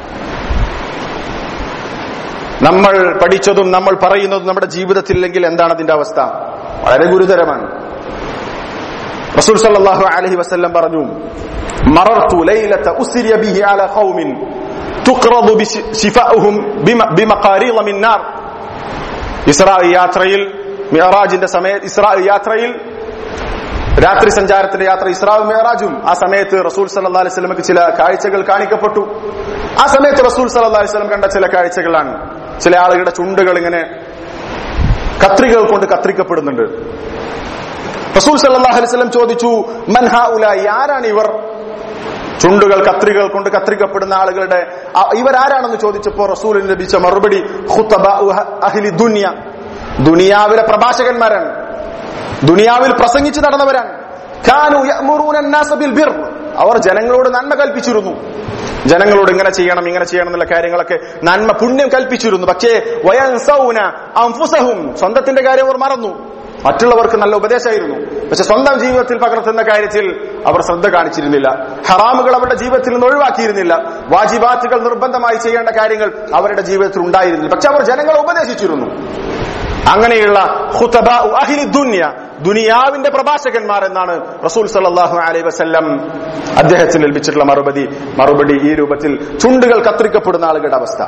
നമ്മൾ പഠിച്ചതും നമ്മൾ പറയുന്നതും നമ്മുടെ ജീവിതത്തില്ലെങ്കിൽ എന്താണ് അതിന്റെ അവസ്ഥ വളരെ ഗുരുതരമാണ് റസൂൽ സല്ലല്ലാഹു അലൈഹി വസല്ലം പറഞ്ഞു മറർത്തു ലൈലത ഉസ്രിയ ബിഹി അലാ ഖൗമിൻ തുഖ്റദു ശിഫാഉഹും ബിമഖാരീള മിൻ നാർ ഇസ്രാ യാത്രയിൽ മിഅറാജിന്റെ സമയത്ത് ഇസ്രാ യാത്രയിൽ രാത്രി സഞ്ചാരത്തിന്റെ യാത്ര ഇസ്രാവും മേറാജും ആ സമയത്ത് റസൂൽ സല്ലാ അലൈഹി സ്വലമക്ക് ചില കാഴ്ചകൾ കാണിക്കപ്പെട്ടു ആ സമയത്ത് റസൂൽ സല്ലാ അലൈഹി സ്വലം കണ്ട ചില കാഴ്ചകളാണ് ചില ആളുകളുടെ ചുണ്ടുകൾ ഇങ്ങനെ കത്രികൾ കൊണ്ട് കത്രിക്കപ്പെടുന്നുണ്ട് റസൂൽ സല്ലാ അലൈഹി സ്വലം ചോദിച്ചു മൻഹാ ഉലായി ആരാണ് ഇവർ ചുണ്ടുകൾ കത്രികൾ കൊണ്ട് കത്രിക്കപ്പെടുന്ന ആളുകളുടെ അ- ഇവരാരാണെന്ന് ചോദിച്ചപ്പോ റസൂലിന് ലഭിച്ച മറുപടി ഖുത്തബാഉ അഹ്ലി ദുനിയ ദുനിയാവിലെ പ്രഭാഷകന്മാരാണ് ദുനിയാവിൽ പ്രസംഗിച്ചു നടന്നവരാണ് കാനു യഅ്മുറൂന അന്നാസ ബിൽ ബിർ അവർ ജനങ്ങളോട് നന്മ കൽപ്പിച്ചിരുന്നു ജനങ്ങളോട് ഇങ്ങനെ ചെയ്യണം ഇങ്ങനെ ചെയ്യണം എന്നുള്ള കാര്യങ്ങളൊക്കെ നന്മ പുണ്യം കൽപ്പിച്ചിരുന്നു പക്ഷേ വയൻസൗന അൻഫുസഹും സ്വന്തത്തിന്റെ കാര്യം അവർ മറന്നു മറ്റുള്ളവർക്ക് നല്ല ഉപദേശമായിരുന്നു പക്ഷെ സ്വന്തം ജീവിതത്തിൽ പകർത്തുന്ന കാര്യത്തിൽ അവർ ശ്രദ്ധ കാണിച്ചിരുന്നില്ല ഹറാമുകൾ അവരുടെ ജീവിതത്തിൽ നിന്ന് ഒഴിവാക്കിയിരുന്നില്ല വാജിബാത്തുകൾ നിർബന്ധമായി ചെയ്യേണ്ട കാര്യങ്ങൾ അവരുടെ ജീവിതത്തിൽ ഉണ്ടായിരുന്നില്ല പക്ഷെ അവർ ജനങ്ങളെ ഉപദേശിച്ചിരുന്നു അങ്ങനെയുള്ള ഖുതബാഉ അഹ്ലി ദുനിയ ദുനിയാവിന്റെ പ്രഭാഷകന്മാർ എന്നാണ് റസൂൽ സല്ലല്ലാഹു അലൈഹി വസല്ലം അദ്ദേഹത്തിന് ലഭിച്ചിട്ടുള്ള മറുപടി മറുപടി ഈ രൂപത്തിൽ ചുണ്ടുകൾ കത്രിക്കപ്പെടുന്ന ആളുകളുടെ അവസ്ഥ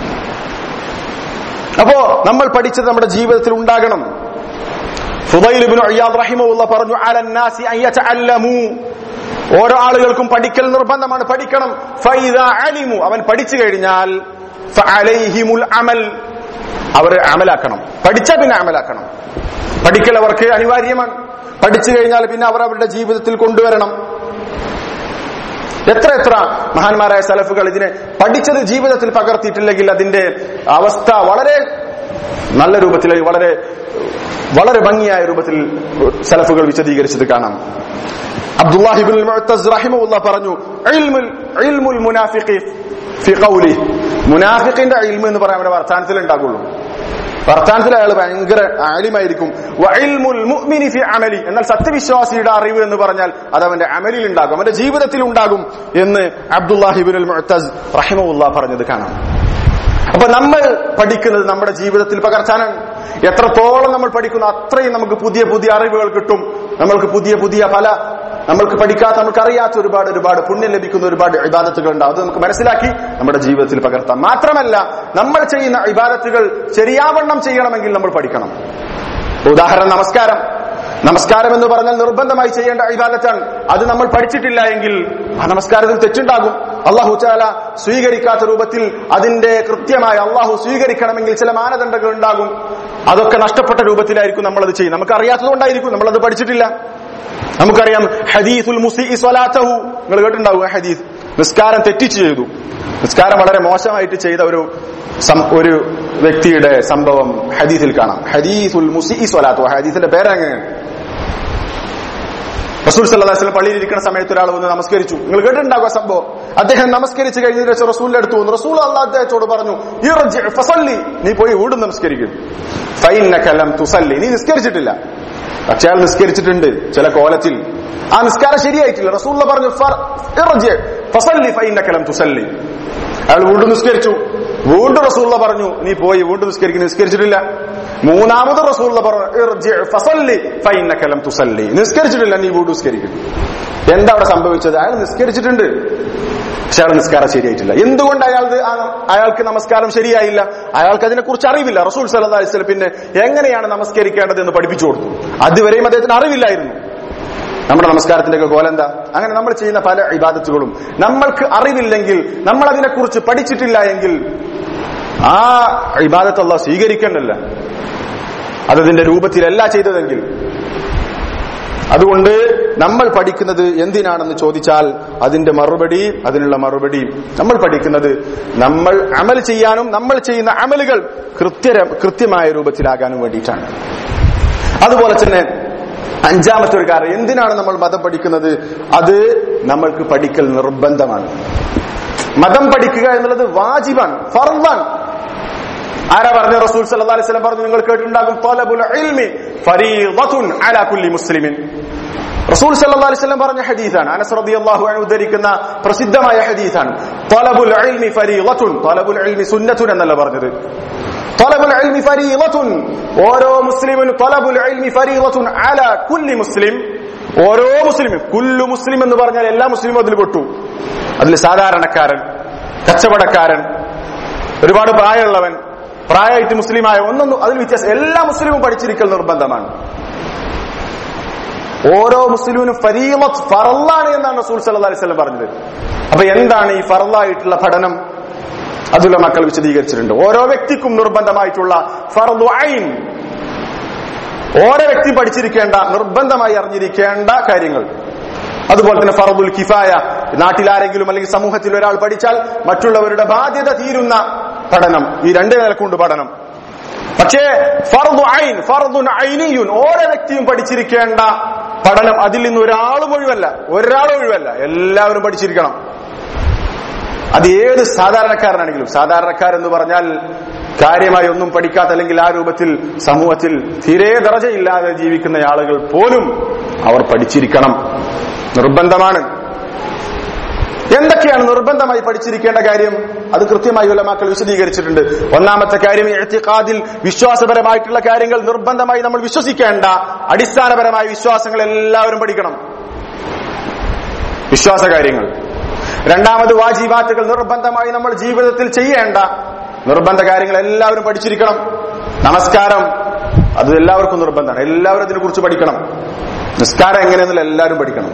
അപ്പോ നമ്മൾ പഠിച്ചത് നമ്മുടെ ജീവിതത്തിൽ ഉണ്ടാകണം ഫുദൈൽ ഇബ്നു ഇയാദ് റഹിമഹുള്ള പറഞ്ഞു അലന്നാസി അൻ യതഅല്ലമു ഓരോ ആളുകൾക്കും പഠിക്കൽ നിർബന്ധമാണ് പഠിക്കണം ഫൈദാ അലിമു അവൻ പഠിച്ചു കഴിഞ്ഞാൽ ഫഅലൈഹിമുൽ അമൽ അവർ അമലാക്കണം പഠിച്ച പിന്നെ അമലാക്കണം പഠിക്കൽ അവർക്ക് അനിവാര്യമാണ് പഠിച്ചു കഴിഞ്ഞാൽ പിന്നെ അവർ അവരുടെ ജീവിതത്തിൽ കൊണ്ടുവരണം എത്ര എത്ര മഹാന്മാരായ സലഫുകൾ ഇതിനെ പഠിച്ചത് ജീവിതത്തിൽ പകർത്തിയിട്ടില്ലെങ്കിൽ അതിന്റെ അവസ്ഥ വളരെ നല്ല രൂപത്തിൽ വളരെ വളരെ ഭംഗിയായ രൂപത്തിൽ സലഫുകൾ വിശദീകരിച്ചത് കാണാം അബ്ദുല്ലാഹിബിൻ മുഅത്തസ് റഹിമഹുല്ല പറഞ്ഞു ഇൽമുൽ ഇൽമുൽ മുനാഫിഖി ഫി ഖൗലി മുനാഫിഖിന്റെ ഇൽമു എന്ന് പറയാൻ അവരുടെ വർത്താനത്തിൽ ഉണ്ടാകുള്ളൂ വർത്താനത്തിൽ അയാൾ ഭയങ്കര ആലിമായിരിക്കും വഇൽമുൽ മുഅ്മിനി ഫി അമലി എന്നാൽ സത്യവിശ്വാസിയുടെ അറിവ് എന്ന് പറഞ്ഞാൽ അത് അവന്റെ അമലിൽ ഉണ്ടാകും അവന്റെ ജീവിതത്തിൽ ഉണ്ടാകും എന്ന് അബ്ദുല്ലാഹിബിൻ മുഅത്തസ് റഹിമഹുല്ല പറഞ്ഞത് കാണാം അപ്പൊ നമ്മൾ പഠിക്കുന്നത് നമ്മുടെ ജീവിതത്തിൽ പകർത്താനാണ് എത്രത്തോളം നമ്മൾ പഠിക്കുന്നു അത്രയും നമുക്ക് പുതിയ പുതിയ അറിവുകൾ കിട്ടും നമ്മൾക്ക് പുതിയ പുതിയ പല നമ്മൾക്ക് പഠിക്കാത്ത നമുക്ക് അറിയാത്ത ഒരുപാട് ഒരുപാട് പുണ്യം ലഭിക്കുന്ന ഒരുപാട് ഇബാദത്തുകൾ ഉണ്ടാവും അത് നമുക്ക് മനസ്സിലാക്കി നമ്മുടെ ജീവിതത്തിൽ പകർത്താം മാത്രമല്ല നമ്മൾ ചെയ്യുന്ന ഇബാദത്തുകൾ ശരിയാവണ്ണം ചെയ്യണമെങ്കിൽ നമ്മൾ പഠിക്കണം ഉദാഹരണം നമസ്കാരം നമസ്കാരം എന്ന് പറഞ്ഞാൽ നിർബന്ധമായി ചെയ്യേണ്ട ഇബാദത്താണ് അത് നമ്മൾ പഠിച്ചിട്ടില്ല എങ്കിൽ ആ നമസ്കാരത്തിൽ തെറ്റുണ്ടാകും അള്ളാഹു ചാല സ്വീകരിക്കാത്ത രൂപത്തിൽ അതിന്റെ കൃത്യമായി അള്ളാഹു സ്വീകരിക്കണമെങ്കിൽ ചില മാനദണ്ഡങ്ങൾ ഉണ്ടാകും അതൊക്കെ നഷ്ടപ്പെട്ട രൂപത്തിലായിരിക്കും നമ്മൾ അത് ചെയ്യും നമുക്ക് അറിയാത്തതുകൊണ്ടായിരിക്കും നമ്മൾ അത് പഠിച്ചിട്ടില്ല നമുക്കറിയാം ഹദീസുൽ മുസി സ്വലാത്തഹു നിങ്ങൾ കേട്ടിട്ടുണ്ടാവും ആ ഹദീസ് നിസ്കാരം തെറ്റിച്ച് ചെയ്തു നിസ്കാരം വളരെ മോശമായിട്ട് ചെയ്ത ഒരു സം- ഒരു വ്യക്തിയുടെ സംഭവം ഹദീസിൽ കാണാം ഹദീസുൽ മുസി സ്വലാത്തു ഹദീസിന്റെ പേരെങ്ങനെയാണ് റസൂൽ സല്ലാസ്ലം പള്ളിയിൽ ഇരിക്കുന്ന സമയത്ത് ഒരാൾ വന്ന് നമസ്കരിച്ചു നിങ്ങൾ കേട്ടിട്ടുണ്ടാകുക സംഭവം അദ്ദേഹം നമസ്കരിച്ച് കഴിഞ്ഞതിന് ശേഷം റസൂലിന്റെ അടുത്ത് വന്നു റസൂൽ അള്ളാഹ് അദ്ദേഹത്തോട് പറഞ്ഞു "ഇർജി ഫസല്ലി." നീ പോയി വീണ്ടും നമസ്കരിക്കും ഫൈന്നക ലം തുസല്ലി നീ നിസ്കരിച്ചിട്ടില്ല പക്ഷെ അയാൾ നിസ്കരിച്ചിട്ടുണ്ട് ചില കോലത്തിൽ ആ നിസ്കാരം ശരിയായിട്ടില്ല റസൂൽ പറഞ്ഞു "ഫർ- ഇർജി ഫസല്ലി ഫൈന്നക ലം തുസല്ലി അയാൾ വീണ്ടും നിസ്കരിച്ചു വീണ്ടും റസൂള്ള പറഞ്ഞു നീ പോയി വീണ്ടും നിസ്കരിക്കും നിസ്കരിച്ചിട്ടില്ല മൂന്നാമത് റസൂള്ള പറഞ്ഞു "ഇർജി ഫസല്ലി ഫൈന്നക ലം തുസല്ലി നിസ്കരിച്ചിട്ടില്ല നീ വീണ്ടും നിസ്കരിക്കും എന്താ അവിടെ സംഭവിച്ചത് അയാൾ നിസ്കരിച്ചിട്ടുണ്ട് പക്ഷെ അയാൾ നിസ്കാരം ശരിയായിട്ടില്ല എന്തുകൊണ്ട് അയാൾ അയാൾക്ക് നമസ്കാരം ശരിയായില്ല അയാൾക്ക് അതിനെക്കുറിച്ച് അറിവില്ല റസൂൽ സല്ലല്ലാഹു അലൈഹി വസല്ലം പിന്നെ എങ്ങനെയാണ് നമസ്കരിക്കേണ്ടത് എന്ന് പഠിപ്പിച്ചു കൊടുത്തു അതുവരെയും അദ്ദേഹത്തിന് അറിവില്ലായിരുന്നു നമ്മുടെ നമസ്കാരത്തിന്റെ ഒക്കെ കോലെന്താ അങ്ങനെ നമ്മൾ ചെയ്യുന്ന പല ഇബാദത്തുകളും നമ്മൾക്ക് അറിവില്ലെങ്കിൽ നമ്മൾ അതിനെക്കുറിച്ച് പഠിച്ചിട്ടില്ല എങ്കിൽ ആ ഇബാദത്ത് അള്ളാഹ് സ്വീകരിക്കണ്ടല്ല അതതിന്റെ രൂപത്തിലല്ല ചെയ്തതെങ്കിൽ അതുകൊണ്ട് നമ്മൾ പഠിക്കുന്നത് എന്തിനാണെന്ന് ചോദിച്ചാൽ അതിന്റെ മറുപടി അതിനുള്ള മറുപടി നമ്മൾ പഠിക്കുന്നത് നമ്മൾ അമൽ ചെയ്യാനും നമ്മൾ ചെയ്യുന്ന അമലുകൾ കൃത്യ കൃത്യമായ രൂപത്തിലാകാനും വേണ്ടിയിട്ടാണ് അതുപോലെ തന്നെ അഞ്ചാമത്തെ ഒരു കാര്യം എന്തിനാണ് നമ്മൾ മതം പഠിക്കുന്നത് അത് നമ്മൾക്ക് പഠിക്കൽ നിർബന്ധമാണ് മതം പഠിക്കുക എന്നുള്ളത് വാജിബാണ് ഫർദാണ് ആരാ പറഞ്ഞ റസൂൽ സല്ലല്ലാഹു അലൈഹി വസല്ലം പറഞ്ഞു നിങ്ങൾ കേട്ടിട്ടുണ്ടാകും തലബുൽ ഇൽമി ഫരീദത്തുൻ അലാ കുല്ലി മുസ്ലിമിൻ റസൂൽ സല്ലല്ലാഹു അലൈഹി വസല്ലം പറഞ്ഞ ഹദീസാണ് അനസ് റളിയല്ലാഹു അൻഹു ഉദ്ധരിക്കുന്ന പ്രസിദ്ധമായ ഹദീസാണ് തലബുൽ ഇൽമി ഫരീദത്തുൻ തലബുൽ ഇൽമി സുന്നത്തുൻ എന്നല്ല പറഞ്ഞത് തലബുൽ ഇൽമി ഫരീദത്തുൻ ഓരോ മുസ്ലിമിനും തലബുൽ ഇൽമി ഫരീദത്തുൻ അലാ കുല്ലി മുസ്ലിം ഓരോ മുസ്ലിമും കുല്ലു മുസ്ലിം എന്ന് പറഞ്ഞാൽ എല്ലാ മുസ്ലിമും അതിൽ പെട്ടു അതിൽ സാധാരണക്കാരൻ കച്ചവടക്കാരൻ ഒരുപാട് പ്രായമുള്ളവൻ പ്രായമായിട്ട് മുസ്ലിമായ ഒന്നൊന്നും അതിൽ വ്യത്യാസം എല്ലാ മുസ്ലിമും പഠിച്ചിരിക്കൽ നിർബന്ധമാണ് ഓരോ മുസ്ലിമിനും ഫരീമത്ത് ഫറലാണ് എന്നാണ് റസൂൽ സല്ലല്ലാഹു അലൈഹി വസല്ലം പറഞ്ഞത് അപ്പൊ എന്താണ് ഈ ഫറലായിട്ടുള്ള പഠനം അതുള്ള മക്കൾ വിശദീകരിച്ചിട്ടുണ്ട് ഓരോ വ്യക്തിക്കും നിർബന്ധമായിട്ടുള്ള ഫർദു ഐൻ ഓരോ വ്യക്തി പഠിച്ചിരിക്കേണ്ട നിർബന്ധമായി അറിഞ്ഞിരിക്കേണ്ട കാര്യങ്ങൾ അതുപോലെ തന്നെ ഫറദുൽ കിഫായ നാട്ടിലാരെങ്കിലും അല്ലെങ്കിൽ സമൂഹത്തിൽ ഒരാൾ പഠിച്ചാൽ മറ്റുള്ളവരുടെ ബാധ്യത തീരുന്ന പഠനം ഈ രണ്ട് നിലക്കുണ്ട് പഠനം പക്ഷേ ഫർദു ഐൻ ഫർദുൻ ഐനിയുൻ ഓരോ വ്യക്തിയും പഠിച്ചിരിക്കേണ്ട പഠനം അതിൽ നിന്ന് ഒരാളും ഒഴിവല്ല ഒരാളും ഒഴിവല്ല എല്ലാവരും പഠിച്ചിരിക്കണം അത് ഏത് സാധാരണക്കാരനാണെങ്കിലും സാധാരണക്കാർ എന്ന് പറഞ്ഞാൽ കാര്യമായി ഒന്നും പഠിക്കാത്ത അല്ലെങ്കിൽ ആ രൂപത്തിൽ സമൂഹത്തിൽ തീരെ ദറജയില്ലാതെ ജീവിക്കുന്ന ആളുകൾ പോലും അവർ പഠിച്ചിരിക്കണം നിർബന്ധമാണ് എന്തൊക്കെയാണ് നിർബന്ധമായി പഠിച്ചിരിക്കേണ്ട കാര്യം അത് കൃത്യമായി ഉലമാക്കൾ വിശദീകരിച്ചിട്ടുണ്ട് ഒന്നാമത്തെ കാര്യം എഴുത്തിക്കാതിൽ വിശ്വാസപരമായിട്ടുള്ള കാര്യങ്ങൾ നിർബന്ധമായി നമ്മൾ വിശ്വസിക്കേണ്ട അടിസ്ഥാനപരമായ വിശ്വാസങ്ങൾ എല്ലാവരും പഠിക്കണം വിശ്വാസ കാര്യങ്ങൾ രണ്ടാമത് വാജിബാത്തുകൾ നിർബന്ധമായി നമ്മൾ ജീവിതത്തിൽ ചെയ്യേണ്ട നിർബന്ധ കാര്യങ്ങൾ എല്ലാവരും പഠിച്ചിരിക്കണം നമസ്കാരം അത് എല്ലാവർക്കും നിർബന്ധമാണ് എല്ലാവരും അതിനെ കുറിച്ച് പഠിക്കണം നിസ്കാരം എങ്ങനെയെന്നുള്ള എല്ലാവരും പഠിക്കണം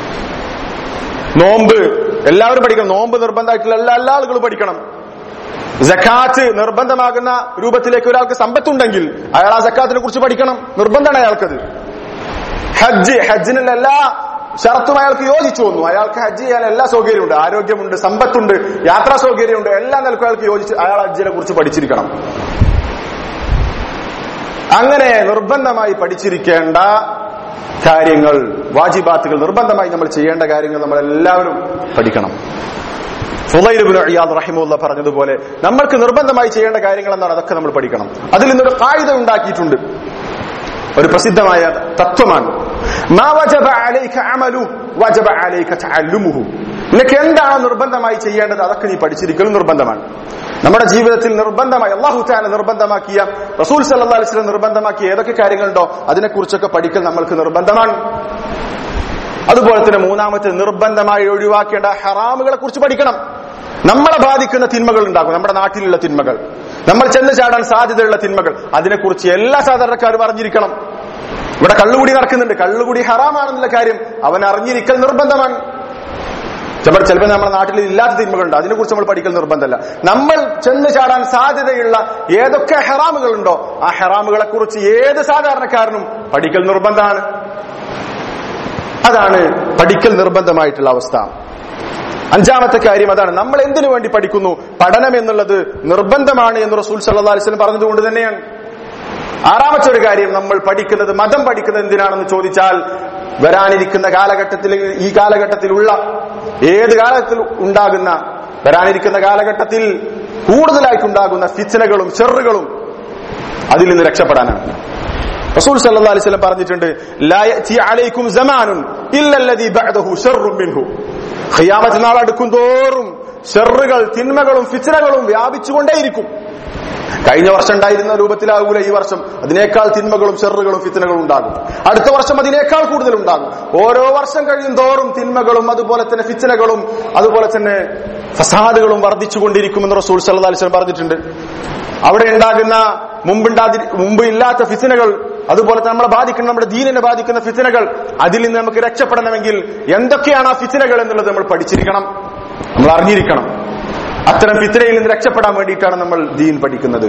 നോമ്പ് എല്ലാവരും പഠിക്കണം നോമ്പ് നിർബന്ധമായിട്ടുള്ള എല്ലാ എല്ലാ ആളുകളും പഠിക്കണം ജക്കാത്ത് നിർബന്ധമാകുന്ന രൂപത്തിലേക്ക് ഒരാൾക്ക് സമ്പത്തുണ്ടെങ്കിൽ അയാൾ ആ ജക്കാത്തിനെ കുറിച്ച് പഠിക്കണം നിർബന്ധമാണ് അയാൾക്കത് ഹജ്ജ് ഹജ്ജിനുള്ള എല്ലാ ഷർത്തും അയാൾക്ക് യോജിച്ചു വന്നു അയാൾക്ക് ഹജ്ജ് ചെയ്യാൻ എല്ലാ സൗകര്യമുണ്ട് ആരോഗ്യമുണ്ട് സമ്പത്തുണ്ട് യാത്രാ സൗകര്യമുണ്ട് എല്ലാ നിലക്കും അയാൾക്ക് യോജിച്ച് അയാൾ ഹജ്ജിനെ കുറിച്ച് പഠിച്ചിരിക്കണം അങ്ങനെ നിർബന്ധമായി പഠിച്ചിരിക്കേണ്ട കാര്യങ്ങൾ വാജിബാത്തുകൾ നിർബന്ധമായി നമ്മൾ ചെയ്യേണ്ട കാര്യങ്ങൾ നമ്മൾ എല്ലാവരും പഠിക്കണം ഫുലൈബിൻ അയ്യാദ് റഹിമുല്ല പറഞ്ഞതുപോലെ നമ്മൾക്ക് നിർബന്ധമായി ചെയ്യേണ്ട കാര്യങ്ങൾ എന്താണ് അതൊക്കെ നമ്മൾ പഠിക്കണം അതിൽ നിന്നൊരു കായിക ഉണ്ടാക്കിയിട്ടുണ്ട് ഒരു പ്രസിദ്ധമായ തത്വമാണ് മാ വജബ അലൈക അമലു വജബ അലൈക തഅല്ലുമുഹു നിനക്ക് എന്താണ് നിർബന്ധമായി ചെയ്യേണ്ടത് അതൊക്കെ നീ പഠിച്ചിരിക്കലും നിർബന്ധമാണ് നമ്മുടെ ജീവിതത്തിൽ നിർബന്ധമായി അള്ളാഹു താല നിർബന്ധമാക്കിയ റസൂൽ സല്ലാ അലിസ്ലം നിർബന്ധമാക്കിയ ഏതൊക്കെ കാര്യങ്ങളുണ്ടോ അതിനെക്കുറിച്ചൊക്കെ പഠിക്കൽ നമ്മൾക്ക് നിർബന്ധമാണ് അതുപോലെ തന്നെ മൂന്നാമത്തെ നിർബന്ധമായി ഒഴിവാക്കേണ്ട ഹറാമുകളെ കുറിച്ച് പഠിക്കണം നമ്മളെ ബാധിക്കുന്ന തിന്മകൾ ഉണ്ടാകും നമ്മുടെ നാട്ടിലുള്ള തിന്മകൾ നമ്മൾ ചെന്ന് ചാടാൻ സാധ്യതയുള്ള തിന്മകൾ അതിനെക്കുറിച്ച് എല്ലാ സാധാരണക്കാരും അറിഞ്ഞിരിക്കണം ഇവിടെ കള്ളുകൂടി നടക്കുന്നുണ്ട് കള്ളുകൂടി ഹറാമാണെന്നുള്ള കാര്യം അവൻ അറിഞ്ഞിരിക്കൽ നിർബന്ധമാണ് ചിലപ്പോൾ ചിലപ്പോൾ നമ്മുടെ നാട്ടിൽ ഇല്ലാത്ത തിന്മകളുണ്ട് അതിനെക്കുറിച്ച് നമ്മൾ പഠിക്കൽ നിർബന്ധമല്ല നമ്മൾ ചെന്ന് ചാടാൻ സാധ്യതയുള്ള ഏതൊക്കെ ഹെറാമുകളുണ്ടോ ആ ഹെറാമുകളെ കുറിച്ച് ഏത് സാധാരണക്കാരനും പഠിക്കൽ നിർബന്ധമാണ് അതാണ് പഠിക്കൽ നിർബന്ധമായിട്ടുള്ള അവസ്ഥ അഞ്ചാമത്തെ കാര്യം അതാണ് നമ്മൾ എന്തിനു വേണ്ടി പഠിക്കുന്നു പഠനം എന്നുള്ളത് നിർബന്ധമാണ് എന്ന് റസൂൽ സല്ലാ അലിസ്ലം പറഞ്ഞതുകൊണ്ട് തന്നെയാണ് ആറാമത്തെ ഒരു കാര്യം നമ്മൾ പഠിക്കുന്നത് മതം പഠിക്കുന്നത് എന്തിനാണെന്ന് ചോദിച്ചാൽ വരാനിരിക്കുന്ന കാലഘട്ടത്തിൽ ഈ കാലഘട്ടത്തിലുള്ള ഏത് കാലത്തിൽ ഉണ്ടാകുന്ന വരാനിരിക്കുന്ന കാലഘട്ടത്തിൽ കൂടുതലായിട്ടുണ്ടാകുന്ന ഫിച്ചനകളും ചെറുകളും അതിൽ നിന്ന് രക്ഷപ്പെടാനാണ് റസൂൽ സല്ലല്ലാഹു അലൈഹി വസല്ലം പറഞ്ഞിട്ടുണ്ട് ലാ യഅതി അലൈക്കും സമാനുൻ ഇല്ലല്ലദീ ബഅദഹു ശർറുൻ മിൻഹു ഖിയാമത്ത് നാൾ അടുക്കും തോറും ഷെറുകൾ തിന്മകളും ഫിച്ചനകളും വ്യാപിച്ചുകൊണ്ടേയിരിക്കും കഴിഞ്ഞ വർഷം ഉണ്ടായിരുന്ന രൂപത്തിലാകൂല ഈ വർഷം അതിനേക്കാൾ തിന്മകളും ഷെറുകളും ഫിത്തനകളും ഉണ്ടാകും അടുത്ത വർഷം അതിനേക്കാൾ കൂടുതൽ ഉണ്ടാകും ഓരോ വർഷം കഴിയും തോറും തിന്മകളും അതുപോലെ തന്നെ ഫിത്തനകളും അതുപോലെ തന്നെ ഫസാദുകളും വർദ്ധിച്ചുകൊണ്ടിരിക്കുമെന്ന് റസൂൽ സല്ലല്ലാഹു അലൈഹി വസല്ലം പറഞ്ഞിട്ടുണ്ട് അവിടെ ഉണ്ടാകുന്ന മുമ്പുണ്ടാതി മുമ്പ് ഇല്ലാത്ത ഫിത്തനകൾ അതുപോലെ തന്നെ നമ്മളെ ബാധിക്കുന്ന നമ്മുടെ ദീനിനെ ബാധിക്കുന്ന ഫിത്തനകൾ അതിൽ നിന്ന് നമുക്ക് രക്ഷപ്പെടണമെങ്കിൽ എന്തൊക്കെയാണ് ആ ഫിത്തനകൾ എന്നുള്ളത് നമ്മൾ പഠിച്ചിരിക്കണം നമ്മൾ അറിഞ്ഞിരിക്കണം അത്തരം ഫിത്തനയിൽ നിന്ന് രക്ഷപ്പെടാൻ വേണ്ടിയിട്ടാണ് നമ്മൾ ദീൻ പഠിക്കുന്നത്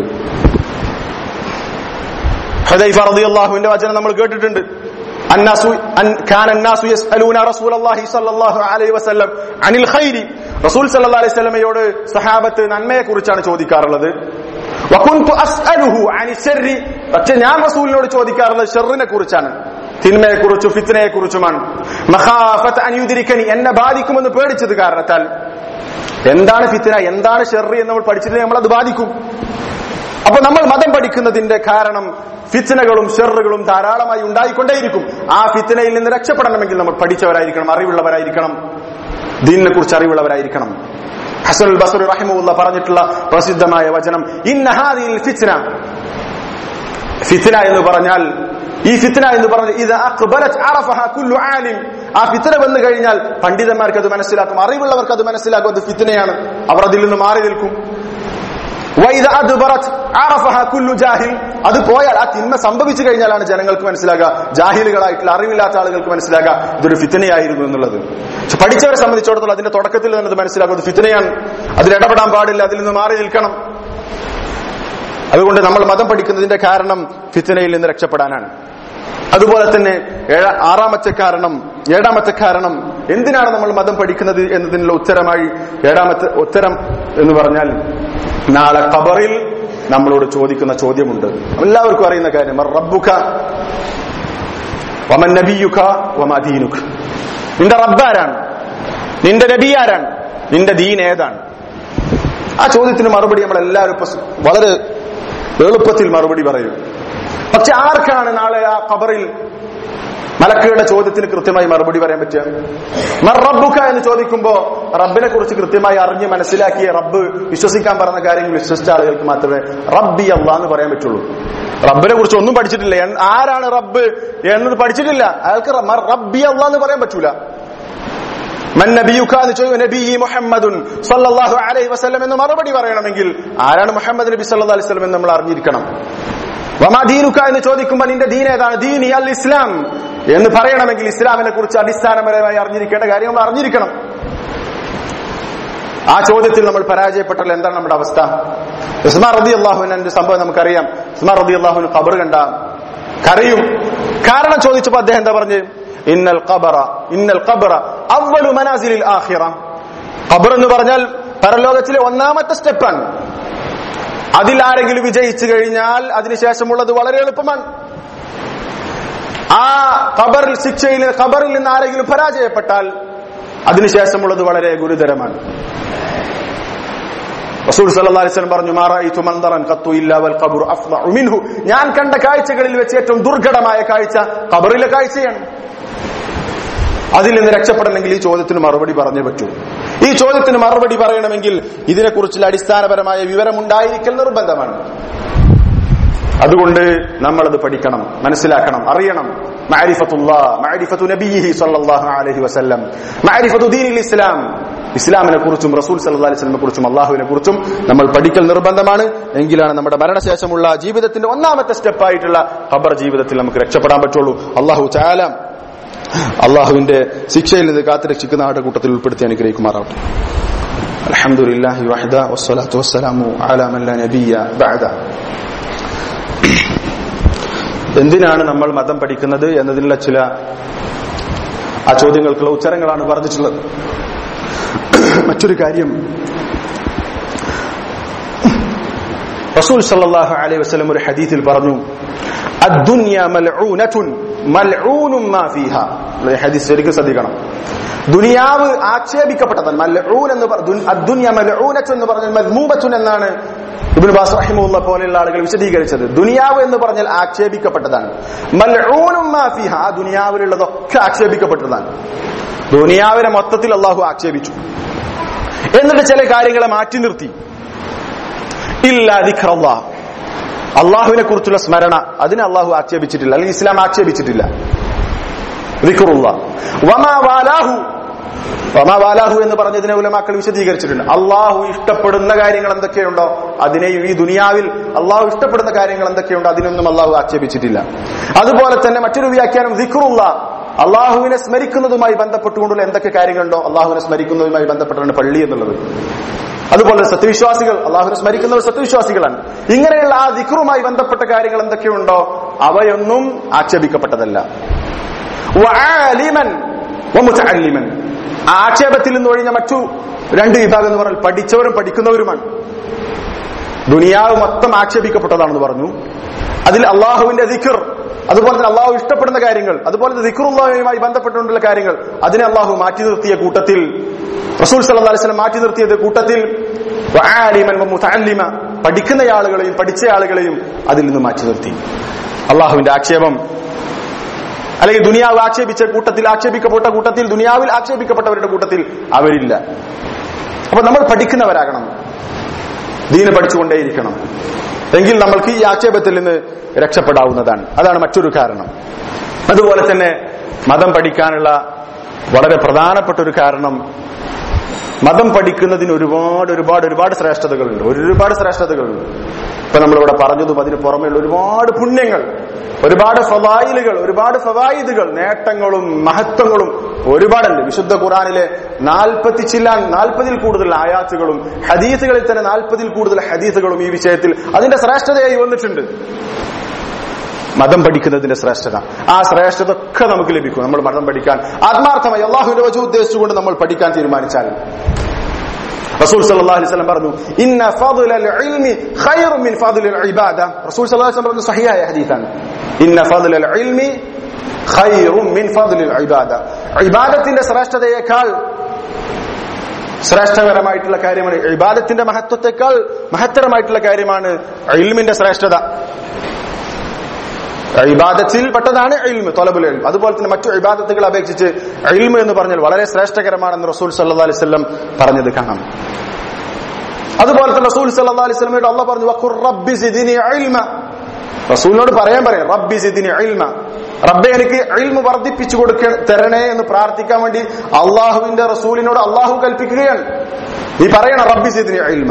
ഹുദൈഫ റളിയല്ലാഹുവിന്റെ വചനം നമ്മൾ കേട്ടിട്ടുണ്ട് الناس أن كان الناس يسألون رسول الله صلى الله عليه وسلم عن الخير റസൂൽ സല്ലല്ലാഹു അലൈഹി വസല്ലമയോട് സഹാബത്ത് നന്മയെ കുറിച്ചാണ് ചോദിക്കാറുള്ളത് വകുൻതു അസ്അലുഹു അനി ശർരി പക്ഷെ ഞാൻ റസൂലിനോട് ചോദിക്കാറുള്ളത് ഷെറിനെ കുറിച്ചാണ് തിന്മയെ കുറിച്ചും ഫിത്നയെ കുറിച്ചുമാണ് മഖാഫത്ത് അൻ യുദ്രിക്കനി എന്നെ ബാധിക്കുമെന്ന് പേടിച്ചത് കാരണത്താൽ എന്താണ് ഫിത്ന എന്താണ് ഷെറി എന്ന് നമ്മൾ പഠിച്ചിട്ടുണ്ടെങ്കിൽ നമ്മൾ അത് ബാധിക്കും അപ്പൊ നമ്മൾ മതം പഠിക്കുന്നതിന്റെ കാരണം ഫിത്തനകളും ഷെറുകളും ധാരാളമായി ഉണ്ടായിക്കൊണ്ടേയിരിക്കും ആ ഫിത്തനയിൽ നിന്ന് രക്ഷപ്പെടണമെങ്കിൽ നമ്മൾ പഠിച്ചവരായിരിക്കണം അറിവുള്ളവരായിരിക്കണം ദീനിനെ കുറിച്ച് അറിവുള്ളവരായിരിക്കണം ഹസൻ ബസർ റഹിമുല്ല പറഞ്ഞിട്ടുള്ള പ്രസിദ്ധമായ വചനം ഇന്നഹാദിൽ ഫിത്ന ഫിത്ന എന്ന് പറഞ്ഞാൽ ഈ ഫിത്ന എന്ന് പറഞ്ഞാൽ ഇത് അഖ്ബലത് അറഫഹ കുല്ലു ആലിം ആ ഫിത്ന വന്നു കഴിഞ്ഞാൽ പണ്ഡിതന്മാർക്ക് അത് മനസ്സിലാക്കും അറിവുള്ളവർക്ക് അത് മനസ്സിലാക്കും അത് ഫിത്നയാണ് അവർ അതിൽ നിന്ന് മാറി നിൽക്കും വൈദ അദ്ബറത് അറഫഹ കുല്ലു ജാഹിൽ അത് പോയാൽ ആ തിന്മ സംഭവിച്ചു കഴിഞ്ഞാലാണ് ജനങ്ങൾക്ക് മനസ്സിലാകുക ജാഹിലുകളായിട്ടുള്ള അറിവില്ലാത്ത ആളുകൾക്ക് മനസ്സിലാകുക ഇതൊരു ഫിത്തനയായിരുന്നു എന്നുള്ളത് പക്ഷെ പഠിച്ചവരെ സംബന്ധിച്ചിടത്തോളം അതിന്റെ തുടക്കത്തിൽ തന്നെ അത് മനസ്സിലാക്കുന്നത് ഫിത്തനയാണ് അതിൽ ഇടപെടാൻ പാടില്ല അതിൽ നിന്ന് മാറി നിൽക്കണം അതുകൊണ്ട് നമ്മൾ മതം പഠിക്കുന്നതിന്റെ കാരണം ഫിത്തനയിൽ നിന്ന് രക്ഷപ്പെടാനാണ് അതുപോലെ തന്നെ ഏഴ- ആറാമത്തെ കാരണം ഏഴാമത്തെ കാരണം എന്തിനാണ് നമ്മൾ മതം പഠിക്കുന്നത് എന്നതിനുള്ള ഉത്തരമായി ഏഴാമത്തെ ഉത്തരം എന്ന് പറഞ്ഞാൽ നാളെ ഖബറിൽ നമ്മളോട് ചോദിക്കുന്ന ചോദ്യമുണ്ട് എല്ലാവർക്കും അറിയുന്ന കാര്യം "മർ റബ്ബുക വമൻ നബിയുക വമാ ദീനുക നിന്റെ റബ്ബാരാണ് നിന്റെ നബി ആരാണ് നിന്റെ ദീൻ ഏതാണ് ആ ചോദ്യത്തിന് മറുപടി നമ്മൾ എല്ലാവരും ഇപ്പൊ വളരെ എളുപ്പത്തിൽ മറുപടി പറയും പക്ഷെ ആർക്കാണ് നാളെ ആ ഖബറിൽ മലക്കുകളുടെ ചോദ്യത്തിന് കൃത്യമായി മറുപടി പറയാൻ പറ്റുക മർ റബ്ബുക എന്ന് ചോദിക്കുമ്പോ റബ്ബിനെ കുറിച്ച് കൃത്യമായി അറിഞ്ഞ് മനസ്സിലാക്കിയ റബ്ബ് വിശ്വസിക്കാൻ പറഞ്ഞ കാര്യങ്ങൾ വിശ്വസിച്ച ആളുകൾക്ക് മാത്രമേ റബ്ബി അള്ളാ എന്ന് പറയാൻ പറ്റുള്ളൂ റബ്ബിനെ കുറിച്ച് ഒന്നും പഠിച്ചിട്ടില്ല എൻ- ആരാണ് റബ്ബ് എന്നത് പഠിച്ചിട്ടില്ല അയാൾക്ക് റ- മർ റബ്ബി അള്ളാ എന്ന് പറയാൻ പറ്റൂല മൻ നബിയുക എന്ന് ചോദിക്കും നബി മുഹമ്മദുൻ സല്ലല്ലാഹു അലൈഹി വസല്ലം എന്ന് മറുപടി പറയണമെങ്കിൽ ആരാണ് മുഹമ്മദ് നബി സല്ലല്ലാഹു അലൈഹി വസല്ലം എന്ന് നമ്മൾ അറിഞ്ഞിരിക്കണം വമാ ദീനുക എന്ന് ചോദിക്കുമ്പോൾ നിന്റെ ദീൻ ഏതാണ് ദീനി അൽ ഇസ്ലാം എന്ന് പറയണമെങ്കിൽ ഇസ്ലാമിനെ കുറിച്ച് അടിസ്ഥാനപരമായി അറിഞ്ഞിരിക്കേണ്ട കാര്യം നമ്മൾ അറിഞ്ഞിരിക്കണം ആ ചോദ്യത്തിൽ നമ്മൾ പരാജയപ്പെട്ടാൽ എന്താണ് നമ്മുടെ അവസ്ഥ ഉസ്മാൻ റബി അള്ളാഹുവിന്റെ സംഭവം നമുക്കറിയാം ഉസ്മാൻ റബി അള്ളാഹുവിന് ഖബർ കണ്ട കരയും കാരണം ചോദിച്ചപ്പോ അദ്ദേഹം എന്താ പറഞ്ഞു ഇന്നൽ ഖബറ ഇന്നൽ ഖബറ അവലു മനാസിലിൽ ആഖിറ ഖബർ എന്ന് പറഞ്ഞാൽ പരലോകത്തിലെ ഒന്നാമത്തെ സ്റ്റെപ്പാണ് അതിൽ ആരെങ്കിലും വിജയിച്ചു കഴിഞ്ഞാൽ അതിനുശേഷമുള്ളത് വളരെ എളുപ്പമാണ് ആ ഖബറിൽ ശിക്ഷയിൽ ഖബറിൽ നിന്ന് ആരെങ്കിലും പരാജയപ്പെട്ടാൽ അതിനുശേഷമുള്ളത് വളരെ ഗുരുതരമാണ് റസൂൽ സല്ലല്ലാഹു അലൈഹി വസല്ലം പറഞ്ഞു മാ റഅയ്തു മൻദറൻ ഖത്തു ഇല്ലാ വൽ ഖബ്റു അഫ്ളഉ മിൻഹു ഞാൻ കണ്ട കാഴ്ചകളിൽ വെച്ച് ഏറ്റവും ദുർഘടമായ കാഴ്ച ഖബറിലെ കാഴ്ചയാണ് അതിൽ നിന്ന് രക്ഷപ്പെടണമെങ്കിൽ ഈ ചോദ്യത്തിന് മറുപടി പറഞ്ഞേ പറ്റൂ ഈ ചോദ്യത്തിന് മറുപടി പറയണമെങ്കിൽ ഇതിനെക്കുറിച്ചുള്ള അടിസ്ഥാനപരമായ വിവരമുണ്ടായിരിക്കൽ നിർബന്ധമാണ് അതുകൊണ്ട് നമ്മളത് പഠിക്കണം മനസ്സിലാക്കണം അറിയണം മഅരിഫത്തുല്ലാ മഅരിഫത്തു നബിയിഹി സല്ലല്ലാഹു അലൈഹി വസല്ലം മഅരിഫത്തു ദീനിൽ ഇസ്ലാം ഇസ്ലാമിനെ കുറിച്ചും റസൂൽ സല്ലല്ലാഹു അലൈഹി വസല്ലമെ കുറിച്ചും അള്ളാഹുവിനെ കുറിച്ചും നമ്മൾ പഠിക്കൽ നിർബന്ധമാണ് എങ്കിലാണ് നമ്മുടെ മരണശേഷമുള്ള ജീവിതത്തിന്റെ ഒന്നാമത്തെ സ്റ്റെപ്പായിട്ടുള്ള ഖബർ ജീവിതത്തിൽ നമുക്ക് രക്ഷപ്പെടാൻ പറ്റുള്ളൂ അള്ളാഹു ചാല അള്ളാഹുവിന്റെ ശിക്ഷയിൽ നിന്ന് കാത്തുരക്ഷിക്കുന്ന ആരുടെ കൂട്ടത്തിൽ ഉൾപ്പെടുത്തി അനുഗ്രഹിക്കുമാറാവട്ടെ അൽഹംദുലില്ലാഹി വഹദ വസ്സലാത്തു വസ്സലാമു അലാ മൻ ലാ നബിയ ബഅദ എന്തിനാണ് നമ്മൾ മതം പഠിക്കുന്നത് എന്നതിനുള്ള ചില ആ ചോദ്യങ്ങൾക്കുള്ള ഉത്തരങ്ങളാണ് പറഞ്ഞിട്ടുള്ളത് മറ്റൊരു കാര്യം റസൂൽ സല്ലല്ലാഹു അലൈഹി വസല്ലം ഒരു ഹദീസിൽ പറഞ്ഞു അദ്ദുനിയ മൽഊനതുൻ മൽഊനും മാ ഫീഹാ ഈ ഹദീസ് ശരിക്കും ശ്രദ്ധിക്കണം ദുനിയാവ് ആക്ഷേപിക്കപ്പെട്ടതാണ് മൽഊൻ എന്ന് പറ- ദുൻ- അദ്ദുനിയ മൽഊനത്തു എന്ന് പറഞ്ഞാൽ മദ്മൂബത്തുൻ എന്നാണ് ഇബ്നു ബാസ് റഹിമുള്ള പോലെയുള്ള ആളുകൾ വിശദീകരിച്ചത് ദുനിയാവ് എന്ന് പറഞ്ഞാൽ ആക്ഷേപിക്കപ്പെട്ടതാണ് മൽഊനും മാ ഫീഹാ ആ ദുനിയാവിലുള്ളതൊക്കെ ആക്ഷേപിക്കപ്പെട്ടതാണ് ദുനിയാവിനെ മൊത്തത്തിൽ അള്ളാഹു ആക്ഷേപിച്ചു എന്നിട്ട് ചില കാര്യങ്ങളെ മാറ്റി നിർത്തി ഇല്ല ദിഖ്റല്ലാ അള്ളാഹുവിനെ കുറിച്ചുള്ള സ്മരണ അതിനെ അള്ളാഹു ആക്ഷേപിച്ചിട്ടില്ല അല്ലെങ്കിൽ ഇസ്ലാം ആക്ഷേപിച്ചിട്ടില്ല ദിഖ്റുല്ലാ വമാ വാലാഹു വമാ വാലാഹു എന്ന് പറഞ്ഞതിനെ ഉലമാക്കൾ വിശദീകരിച്ചിട്ടുണ്ട് അള്ളാഹു ഇഷ്ടപ്പെടുന്ന കാര്യങ്ങൾ എന്തൊക്കെയുണ്ടോ അതിനെയും ഈ ദുനിയാവിൽ അള്ളാഹു ഇഷ്ടപ്പെടുന്ന കാര്യങ്ങൾ എന്തൊക്കെയുണ്ടോ അതിനൊന്നും അള്ളാഹു ആക്ഷേപിച്ചിട്ടില്ല അതുപോലെ തന്നെ മറ്റൊരു വ്യാഖ്യാനം ദിഖ്റുള്ള അള്ളാഹുവിനെ സ്മരിക്കുന്നതുമായി ബന്ധപ്പെട്ടുകൊണ്ടുള്ള എന്തൊക്കെ കാര്യങ്ങളുണ്ടോ അള്ളാഹുവിനെ സ്മരിക്കുന്നതുമായി ബന്ധപ്പെട്ടാണ് പള്ളി എന്നുള്ളത് അതുപോലെ സത്യവിശ്വാസികൾ അള്ളാഹുവിനെ സ്മരിക്കുന്നവർ സത്യവിശ്വാസികളാണ് ഇങ്ങനെയുള്ള ആ ദിക്റുമായി ബന്ധപ്പെട്ട കാര്യങ്ങൾ എന്തൊക്കെയുണ്ടോ അവയൊന്നും ആക്ഷേപിക്കപ്പെട്ടതല്ല വആലിമൻ വമുതഅല്ലിമൻ. ആ ആക്ഷേപത്തിൽ നിന്ന് ഒഴിഞ്ഞ മറ്റു രണ്ട് വിഭാഗം എന്ന് പറഞ്ഞാൽ പഠിച്ചവരും പഠിക്കുന്നവരുമാണ് ദുനിയാവ് മൊത്തം ആക്ഷേപിക്കപ്പെട്ടതാണെന്ന് പറഞ്ഞു അതിൽ അള്ളാഹുവിന്റെ ദിഖർ അതുപോലെ തന്നെ അള്ളാഹു ഇഷ്ടപ്പെടുന്ന കാര്യങ്ങൾ അതുപോലെ തന്നെ ദിഖറുള്ളാഹുമായി ബന്ധപ്പെട്ടുകൊണ്ടുള്ള കാര്യങ്ങൾ അതിനെ അള്ളാഹു മാറ്റി നിർത്തിയ കൂട്ടത്തിൽ റസൂൽ സല്ലല്ലാഹു അലൈഹി വസല്ലം മാറ്റി നിർത്തിയത് കൂട്ടത്തിൽ വആലിമൻ വമുതഅല്ലിമ പഠിക്കുന്ന ആളുകളെയും പഠിച്ച ആളുകളെയും അതിൽ നിന്ന് മാറ്റി നിർത്തി അള്ളാഹുവിന്റെ ആക്ഷേപം അല്ലെങ്കിൽ ദുനിയാവ് ആക്ഷേപിച്ച കൂട്ടത്തിൽ ആക്ഷേപിക്കപ്പെട്ട കൂട്ടത്തിൽ ദുനിയാവിൽ ആക്ഷേപിക്കപ്പെട്ടവരുടെ കൂട്ടത്തിൽ അവരില്ല അപ്പൊ നമ്മൾ പഠിക്കുന്നവരാകണം ദീന് പഠിച്ചുകൊണ്ടേയിരിക്കണം എങ്കിൽ നമ്മൾക്ക് ഈ ആക്ഷേപത്തിൽ നിന്ന് രക്ഷപ്പെടാവുന്നതാണ് അതാണ് മറ്റൊരു കാരണം അതുപോലെ തന്നെ മതം പഠിക്കാനുള്ള വളരെ പ്രധാനപ്പെട്ട ഒരു കാരണം മതം പഠിക്കുന്നതിന് ഒരുപാട് ഒരുപാട് ഒരുപാട് ശ്രേഷ്ഠതകളുണ്ട് ഒരുപാട് ശ്രേഷ്ഠതകളുണ്ട് ഇപ്പൊ നമ്മളിവിടെ പറഞ്ഞതും അതിന് പുറമെയുള്ള ഒരുപാട് പുണ്യങ്ങൾ ഒരുപാട് ഫവായിലുകൾ ഒരുപാട് ഫവായിദുകൾ നേട്ടങ്ങളും മഹത്വങ്ങളും ഒരുപാടുണ്ട് വിശുദ്ധ ഖുറാനിലെ നാൽപ്പത്തി ചില്ലാൻ നാൽപ്പതിൽ കൂടുതൽ ആയാത്തുകളും ഹദീസുകളിൽ തന്നെ നാൽപ്പതിൽ കൂടുതൽ ഹദീസുകളും ഈ വിഷയത്തിൽ അതിന്റെ ശ്രേഷ്ഠതയായി വന്നിട്ടുണ്ട് മതം പഠിക്കുന്നതിന്റെ ശ്രേഷ്ഠത ആ ശ്രേഷ്ഠത ഒക്കെ നമുക്ക് ലഭിക്കും നമ്മൾ മതം പഠിക്കാൻ ആത്മാർത്ഥമായി അള്ളാഹുവിന്റെ വചു ഉദ്ദേശിച്ചുകൊണ്ട് നമ്മൾ പഠിക്കാൻ തീരുമാനിച്ചാൽ റസൂൽ സല്ലല്ലാഹു അലൈഹി വസല്ലം പറഞ്ഞു ഇന്ന ഫദ്ലൽ ഇൽമി ഖൈറു മിൻ ഫദ്ലിൽ ഇബാദ റസൂൽ സല്ലല്ലാഹു അലൈഹി വസല്ലം പറഞ്ഞു സഹിഹായ ഹദീസാണ് ഇന്ന ഫദ്ലൽ ഇൽമി ഖൈറു മിൻ ഫദ്ലിൽ ഇബാദ ഇബാദത്തിന്റെ ശ്രേഷ്ഠതയേക്കാൾ ശ്രേഷ്ഠകരമായിട്ടുള്ള കാര്യമാണ് ഇബാദത്തിന്റെ മഹത്വത്തെക്കാൾ മഹത്തരമായിട്ടുള്ള കാര്യമാണ് ഇൽമിന്റെ ശ്രേഷ്ഠത ഇബാദത്തിൽ പെട്ടതാണ് ഇൽമ് തൊലബുൽ ഇൽം അതുപോലെ തന്നെ മറ്റു ഇബാദത്തുകളെ അപേക്ഷിച്ച് ഇൽമ് എന്ന് പറഞ്ഞാൽ വളരെ ശ്രേഷ്ഠകരമാണെന്ന് റസൂൽ സല്ലാ അലൈഹി സ്വല്ലം പറഞ്ഞത് കാണാം അതുപോലെ തന്നെ റസൂൽ സല്ലാ അലൈഹി സ്വലമയോട് അള്ള പറഞ്ഞു വഖുർ റബ്ബി സിദിനി ഇൽമ റസൂലിനോട് പറയാൻ പറയാം റബ്ബി സിദിനി ഇൽമ റബ്ബെ എനിക്ക് ഇൽമ വർദ്ധിപ്പിച്ചു കൊടുക്ക തരണേ എന്ന് പ്രാർത്ഥിക്കാൻ വേണ്ടി അള്ളാഹുവിന്റെ റസൂലിനോട് അള്ളാഹു കൽപ്പിക്കുകയാണ് നീ പറയണം റബ്ബി സിദിനി ഇൽമ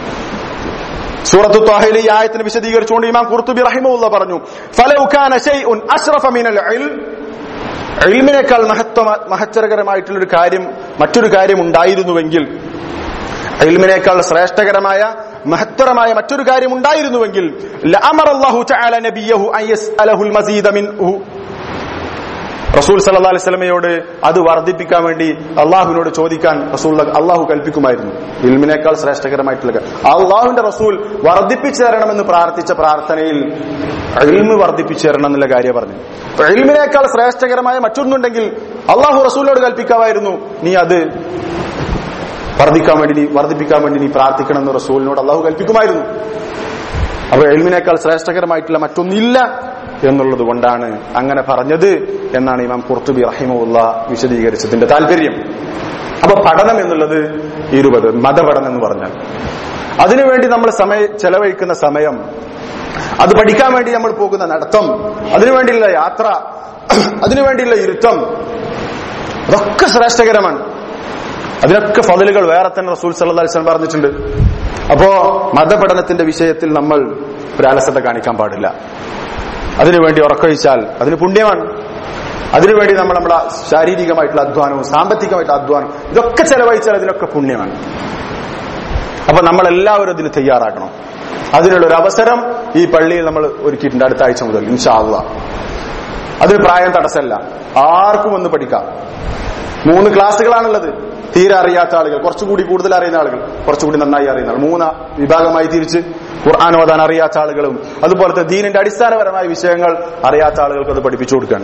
സൂറത്തു ത്വാഹയിലെ ഈ ആയത്തിന് വിശദീകരിച്ചുകൊണ്ട് ഇമാം കുർത്തുബി റഹിമുള്ള പറഞ്ഞു ഫലൗ കാന ശൈഉൻ അശ്റഫ മിനൽ ഇൽം ഇൽമിനേക്കാൾ മഹത്വ മഹത്തരകരമായിട്ടുള്ള ഒരു കാര്യം മറ്റൊരു കാര്യം ഉണ്ടായിരുന്നുവെങ്കിൽ ഇൽമിനേക്കാൾ ശ്രേഷ്ഠകരമായ മഹത്തരമായ മറ്റൊരു കാര്യം ഉണ്ടായിരുന്നുവെങ്കിൽ ലഅമറല്ലാഹു തആല നബിയഹു അൻ യസ്അലഹുൽ മസീദ മിൻഹു റസൂൽ സല്ലല്ലാഹു അലൈഹി വസല്ലമയോട് അത് വർദ്ധിപ്പിക്കാൻ വേണ്ടി അള്ളാഹുവിനോട് ചോദിക്കാൻ റസൂൽ അള്ളാഹു കൽപ്പിക്കുമായിരുന്നു ഇൽമിനേക്കാൾ ശ്രേഷ്ഠകരമായിട്ടുള്ള കാര്യം. അള്ളാഹുവിന്റെ റസൂൽ വർദ്ധിപ്പിച്ചു തരണമെന്ന് പ്രാർത്ഥിച്ച പ്രാർത്ഥനയിൽ ഇൽമ് വർദ്ധിപ്പിച്ചു തരണം എന്നുള്ള കാര്യം പറഞ്ഞു അപ്പൊ ഇൽമിനേക്കാൾ ശ്രേഷ്ഠകരമായ മറ്റൊന്നുണ്ടെങ്കിൽ അള്ളാഹു റസൂലിനോട് കൽപ്പിക്കാമായിരുന്നു നീ അത് വർദ്ധിക്കാൻ വേണ്ടി നീ വർദ്ധിപ്പിക്കാൻ വേണ്ടി നീ പ്രാർത്ഥിക്കണം എന്ന് റസൂലിനോട് അള്ളാഹു കൽപ്പിക്കുമായിരുന്നു അപ്പൊ എൽമിനേക്കാൾ ശ്രേഷ്ഠകരമായിട്ടുള്ള മറ്റൊന്നില്ല എന്നുള്ളത് കൊണ്ടാണ് അങ്ങനെ പറഞ്ഞത് എന്നാണ് ഇമാം കുർത്തുബി റഹിമുള്ള വിശദീകരിച്ചതിന്റെ താല്പര്യം അപ്പൊ പഠനം എന്നുള്ളത് ഇരുപത് മതപഠനം എന്ന് പറഞ്ഞാൽ അതിനുവേണ്ടി നമ്മൾ സമയ ചെലവഴിക്കുന്ന സമയം അത് പഠിക്കാൻ വേണ്ടി നമ്മൾ പോകുന്ന നടത്തം അതിനുവേണ്ടിയുള്ള യാത്ര അതിനുവേണ്ടിയുള്ള ഇരുത്തം അതൊക്കെ ശ്രേഷ്ഠകരമാണ് അതിനൊക്കെ ഫതിലുകൾ വേറെ തന്നെ റസൂൽ സല്ലല്ലാഹു അലൈഹി വസല്ലം പറഞ്ഞിട്ടുണ്ട് അപ്പോ മതപഠനത്തിന്റെ വിഷയത്തിൽ നമ്മൾ ഒരു അലസത കാണിക്കാൻ പാടില്ല അതിനുവേണ്ടി ഉറക്കൊഴിച്ചാൽ അതിന് പുണ്യമാണ് അതിനുവേണ്ടി നമ്മൾ നമ്മുടെ ശാരീരികമായിട്ടുള്ള അധ്വാനവും സാമ്പത്തികമായിട്ടുള്ള അധ്വാനം ഇതൊക്കെ ചെലവഴിച്ചാൽ അതിനൊക്കെ പുണ്യമാണ് അപ്പൊ നമ്മൾ എല്ലാവരും അതിന് തയ്യാറാക്കണം അതിനുള്ള ഒരു അവസരം ഈ പള്ളിയിൽ നമ്മൾ ഒരുക്കിയിട്ടുണ്ട് അടുത്ത ആഴ്ച മുതൽ ഇൻഷാ അള്ളാ അതിന് പ്രായം തടസ്സമല്ല ആർക്കും ഒന്ന് പഠിക്കാം മൂന്ന് ക്ലാസ്സുകളാണുള്ളത് തീരെ അറിയാത്ത ആളുകൾ കുറച്ചുകൂടി കൂടുതൽ അറിയുന്ന ആളുകൾ കുറച്ചുകൂടി നന്നായി അറിയുന്ന ആളുകൾ മൂന്ന് വിഭാഗമായി തിരിച്ച് ഖുർആൻ ഓതാൻ അറിയാത്ത ആളുകളും അതുപോലത്തെ ദീനിന്റെ അടിസ്ഥാനപരമായ വിഷയങ്ങൾ അറിയാത്ത ആളുകൾക്ക് അത് പഠിപ്പിച്ചു കൊടുക്കുകയാണ്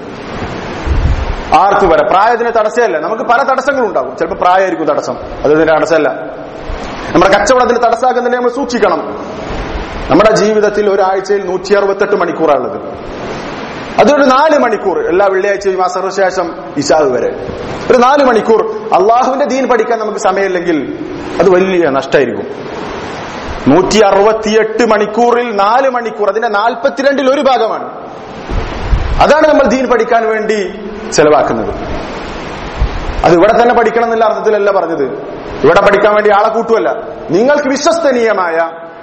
ആർക്കും വരെ പ്രായത്തിന് തടസ്സമല്ല നമുക്ക് പല തടസ്സങ്ങളും ഉണ്ടാകും ചിലപ്പോൾ പ്രായമായിരിക്കും തടസ്സം അത് ഇതിന്റെ തടസ്സമല്ല നമ്മുടെ കച്ചവടത്തിന് തടസ്സാക്കുന്നതിനെ നമ്മൾ സൂക്ഷിക്കണം നമ്മുടെ ജീവിതത്തിൽ ഒരാഴ്ചയിൽ നൂറ്റി അറുപത്തെട്ട് മണിക്കൂറാണുള്ളത് അതൊരു നാല് മണിക്കൂർ എല്ലാ വെള്ളിയാഴ്ചയും ആ സർവശേഷം ഇശാവ് വരെ ഒരു നാല് മണിക്കൂർ അള്ളാഹുവിന്റെ ദീൻ പഠിക്കാൻ നമുക്ക് സമയമില്ലെങ്കിൽ അത് വലിയ നഷ്ടമായിരിക്കും നൂറ്റി അറുപത്തിയെട്ട് മണിക്കൂറിൽ നാല് മണിക്കൂർ അതിന്റെ നാൽപ്പത്തിരണ്ടിൽ ഒരു ഭാഗമാണ് അതാണ് നമ്മൾ ദീൻ പഠിക്കാൻ വേണ്ടി ചെലവാക്കുന്നത് അത് ഇവിടെ തന്നെ പഠിക്കണം എന്നുള്ള അർത്ഥത്തിലല്ല പറഞ്ഞത് ഇവിടെ പഠിക്കാൻ വേണ്ടി ആളെ കൂട്ടുമല്ല നിങ്ങൾക്ക് വിശ്വസനീയമായ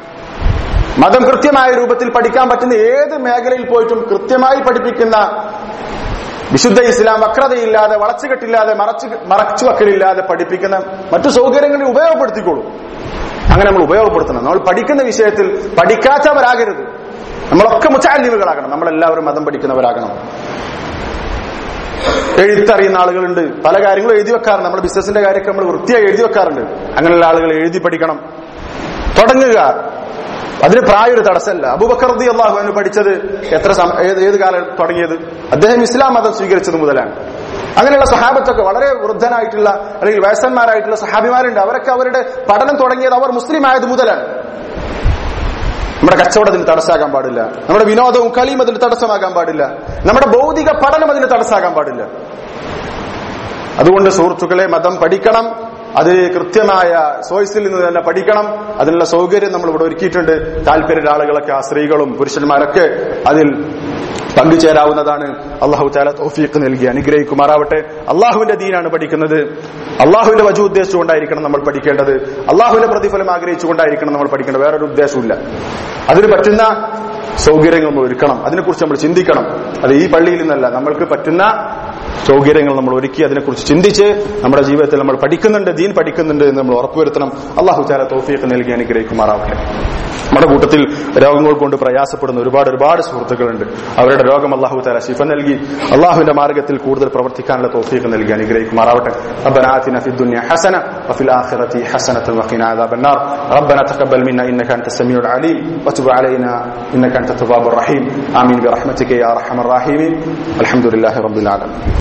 മതം കൃത്യമായ രൂപത്തിൽ പഠിക്കാൻ പറ്റുന്ന ഏത് മേഖലയിൽ പോയിട്ടും കൃത്യമായി പഠിപ്പിക്കുന്ന വിശുദ്ധ ഇസ്ലാം വക്രതയില്ലാതെ വളച്ചുകെട്ടില്ലാതെ മറച്ചു മറച്ചു വക്കലില്ലാതെ പഠിപ്പിക്കുന്ന മറ്റു സൗകര്യങ്ങളിൽ ഉപയോഗപ്പെടുത്തിക്കോളൂ അങ്ങനെ നമ്മൾ ഉപയോഗപ്പെടുത്തണം നമ്മൾ പഠിക്കുന്ന വിഷയത്തിൽ പഠിക്കാത്തവരാകരുത് നമ്മളൊക്കെ മുച്ചാലിവുകളാകണം നമ്മളെല്ലാവരും മതം പഠിക്കുന്നവരാകണം എഴുത്തറിയുന്ന ആളുകളുണ്ട് പല കാര്യങ്ങളും എഴുതി വെക്കാറുണ്ട് നമ്മുടെ ബിസിനസിന്റെ കാര്യമൊക്കെ നമ്മൾ വൃത്തിയായി എഴുതി വെക്കാറുണ്ട് അങ്ങനെയുള്ള ആളുകൾ എഴുതി പഠിക്കണം തുടങ്ങുക അതിന് പ്രായ ഒരു തടസ്സമല്ല അബുബക്കർദി അള്ളാഹു അവന് പഠിച്ചത് എത്ര സമ- ഏത് ഏത് കാലം തുടങ്ങിയത് അദ്ദേഹം ഇസ്ലാം മതം സ്വീകരിച്ചത് മുതലാണ് അങ്ങനെയുള്ള സഹാബത്തൊക്കെ വളരെ വൃദ്ധനായിട്ടുള്ള അല്ലെങ്കിൽ വയസ്സന്മാരായിട്ടുള്ള സഹാബിമാരുണ്ട് അവരൊക്കെ അവരുടെ പഠനം തുടങ്ങിയത് അവർ മുസ്ലിം ആയത് മുതലാണ് നമ്മുടെ കച്ചവടത്തിന് തടസ്സാകാൻ പാടില്ല നമ്മുടെ വിനോദവും കളിയും അതിന് തടസ്സമാകാൻ പാടില്ല നമ്മുടെ ഭൗതിക പഠനം അതിന് തടസ്സാകാൻ പാടില്ല അതുകൊണ്ട് സുഹൃത്തുക്കളെ മതം പഠിക്കണം അത് കൃത്യമായ സോയ്സിൽ നിന്ന് തന്നെ പഠിക്കണം അതിനുള്ള സൗകര്യം നമ്മൾ ഇവിടെ ഒരുക്കിയിട്ടുണ്ട് താല്പര്യ ആളുകളൊക്കെ ആ സ്ത്രീകളും പുരുഷന്മാരൊക്കെ അതിൽ പങ്കുചേരാവുന്നതാണ് അള്ളാഹു താല തോഫീക്ക് നൽകി അനുഗ്രഹിക്കുമാറാവട്ടെ അള്ളാഹുവിന്റെ ദീനാണ് പഠിക്കുന്നത് അള്ളാഹുവിന്റെ വജു ഉദ്ദേശിച്ചുകൊണ്ടായിരിക്കണം നമ്മൾ പഠിക്കേണ്ടത് അള്ളാഹുവിന്റെ പ്രതിഫലം ആഗ്രഹിച്ചുകൊണ്ടായിരിക്കണം നമ്മൾ പഠിക്കേണ്ടത് വേറൊരു ഉദ്ദേശമില്ല അതിന് പറ്റുന്ന സൗകര്യങ്ങൾ നമ്മൾ ഒരുക്കണം അതിനെക്കുറിച്ച് നമ്മൾ ചിന്തിക്കണം അത് ഈ പള്ളിയിൽ നിന്നല്ല നമ്മൾക്ക് പറ്റുന്ന സൗകര്യങ്ങൾ നമ്മൾ ഒരുക്കി അതിനെക്കുറിച്ച് ചിന്തിച്ച് നമ്മുടെ ജീവിതത്തിൽ നമ്മൾ പഠിക്കുന്നുണ്ട് ദീൻ പഠിക്കുന്നുണ്ട് എന്ന് നമ്മൾ ഉറപ്പുവരുത്തണം അള്ളാഹു താല തോഫീക്ക് നൽകി അനുഗ്രഹിക്കുമാറാവട്ടെ നമ്മുടെ കൂട്ടത്തിൽ രോഗങ്ങൾ കൊണ്ട് പ്രയാസപ്പെടുന്ന ഒരുപാട് ഒരുപാട് സുഹൃത്തുക്കളുണ്ട് അവരുടെ രോഗം അള്ളാഹു താല ശിഫ നൽകി അള്ളാഹുവിന്റെ മാർഗത്തിൽ കൂടുതൽ പ്രവർത്തിക്കാനുള്ള തോഫീക്ക് നൽകി അനുഗ്രഹിക്കുമാറാവട്ടെ ربنا آتنا في الدنيا حسنة وفي الآخرة حسنة وقنا عذاب النار ربنا تقبل منا إنك أنت السميع العليم وتب علينا إنك أنت التواب الرحيم آمين برحمتك يا أرحم الراحمين الحمد لله رب العالمين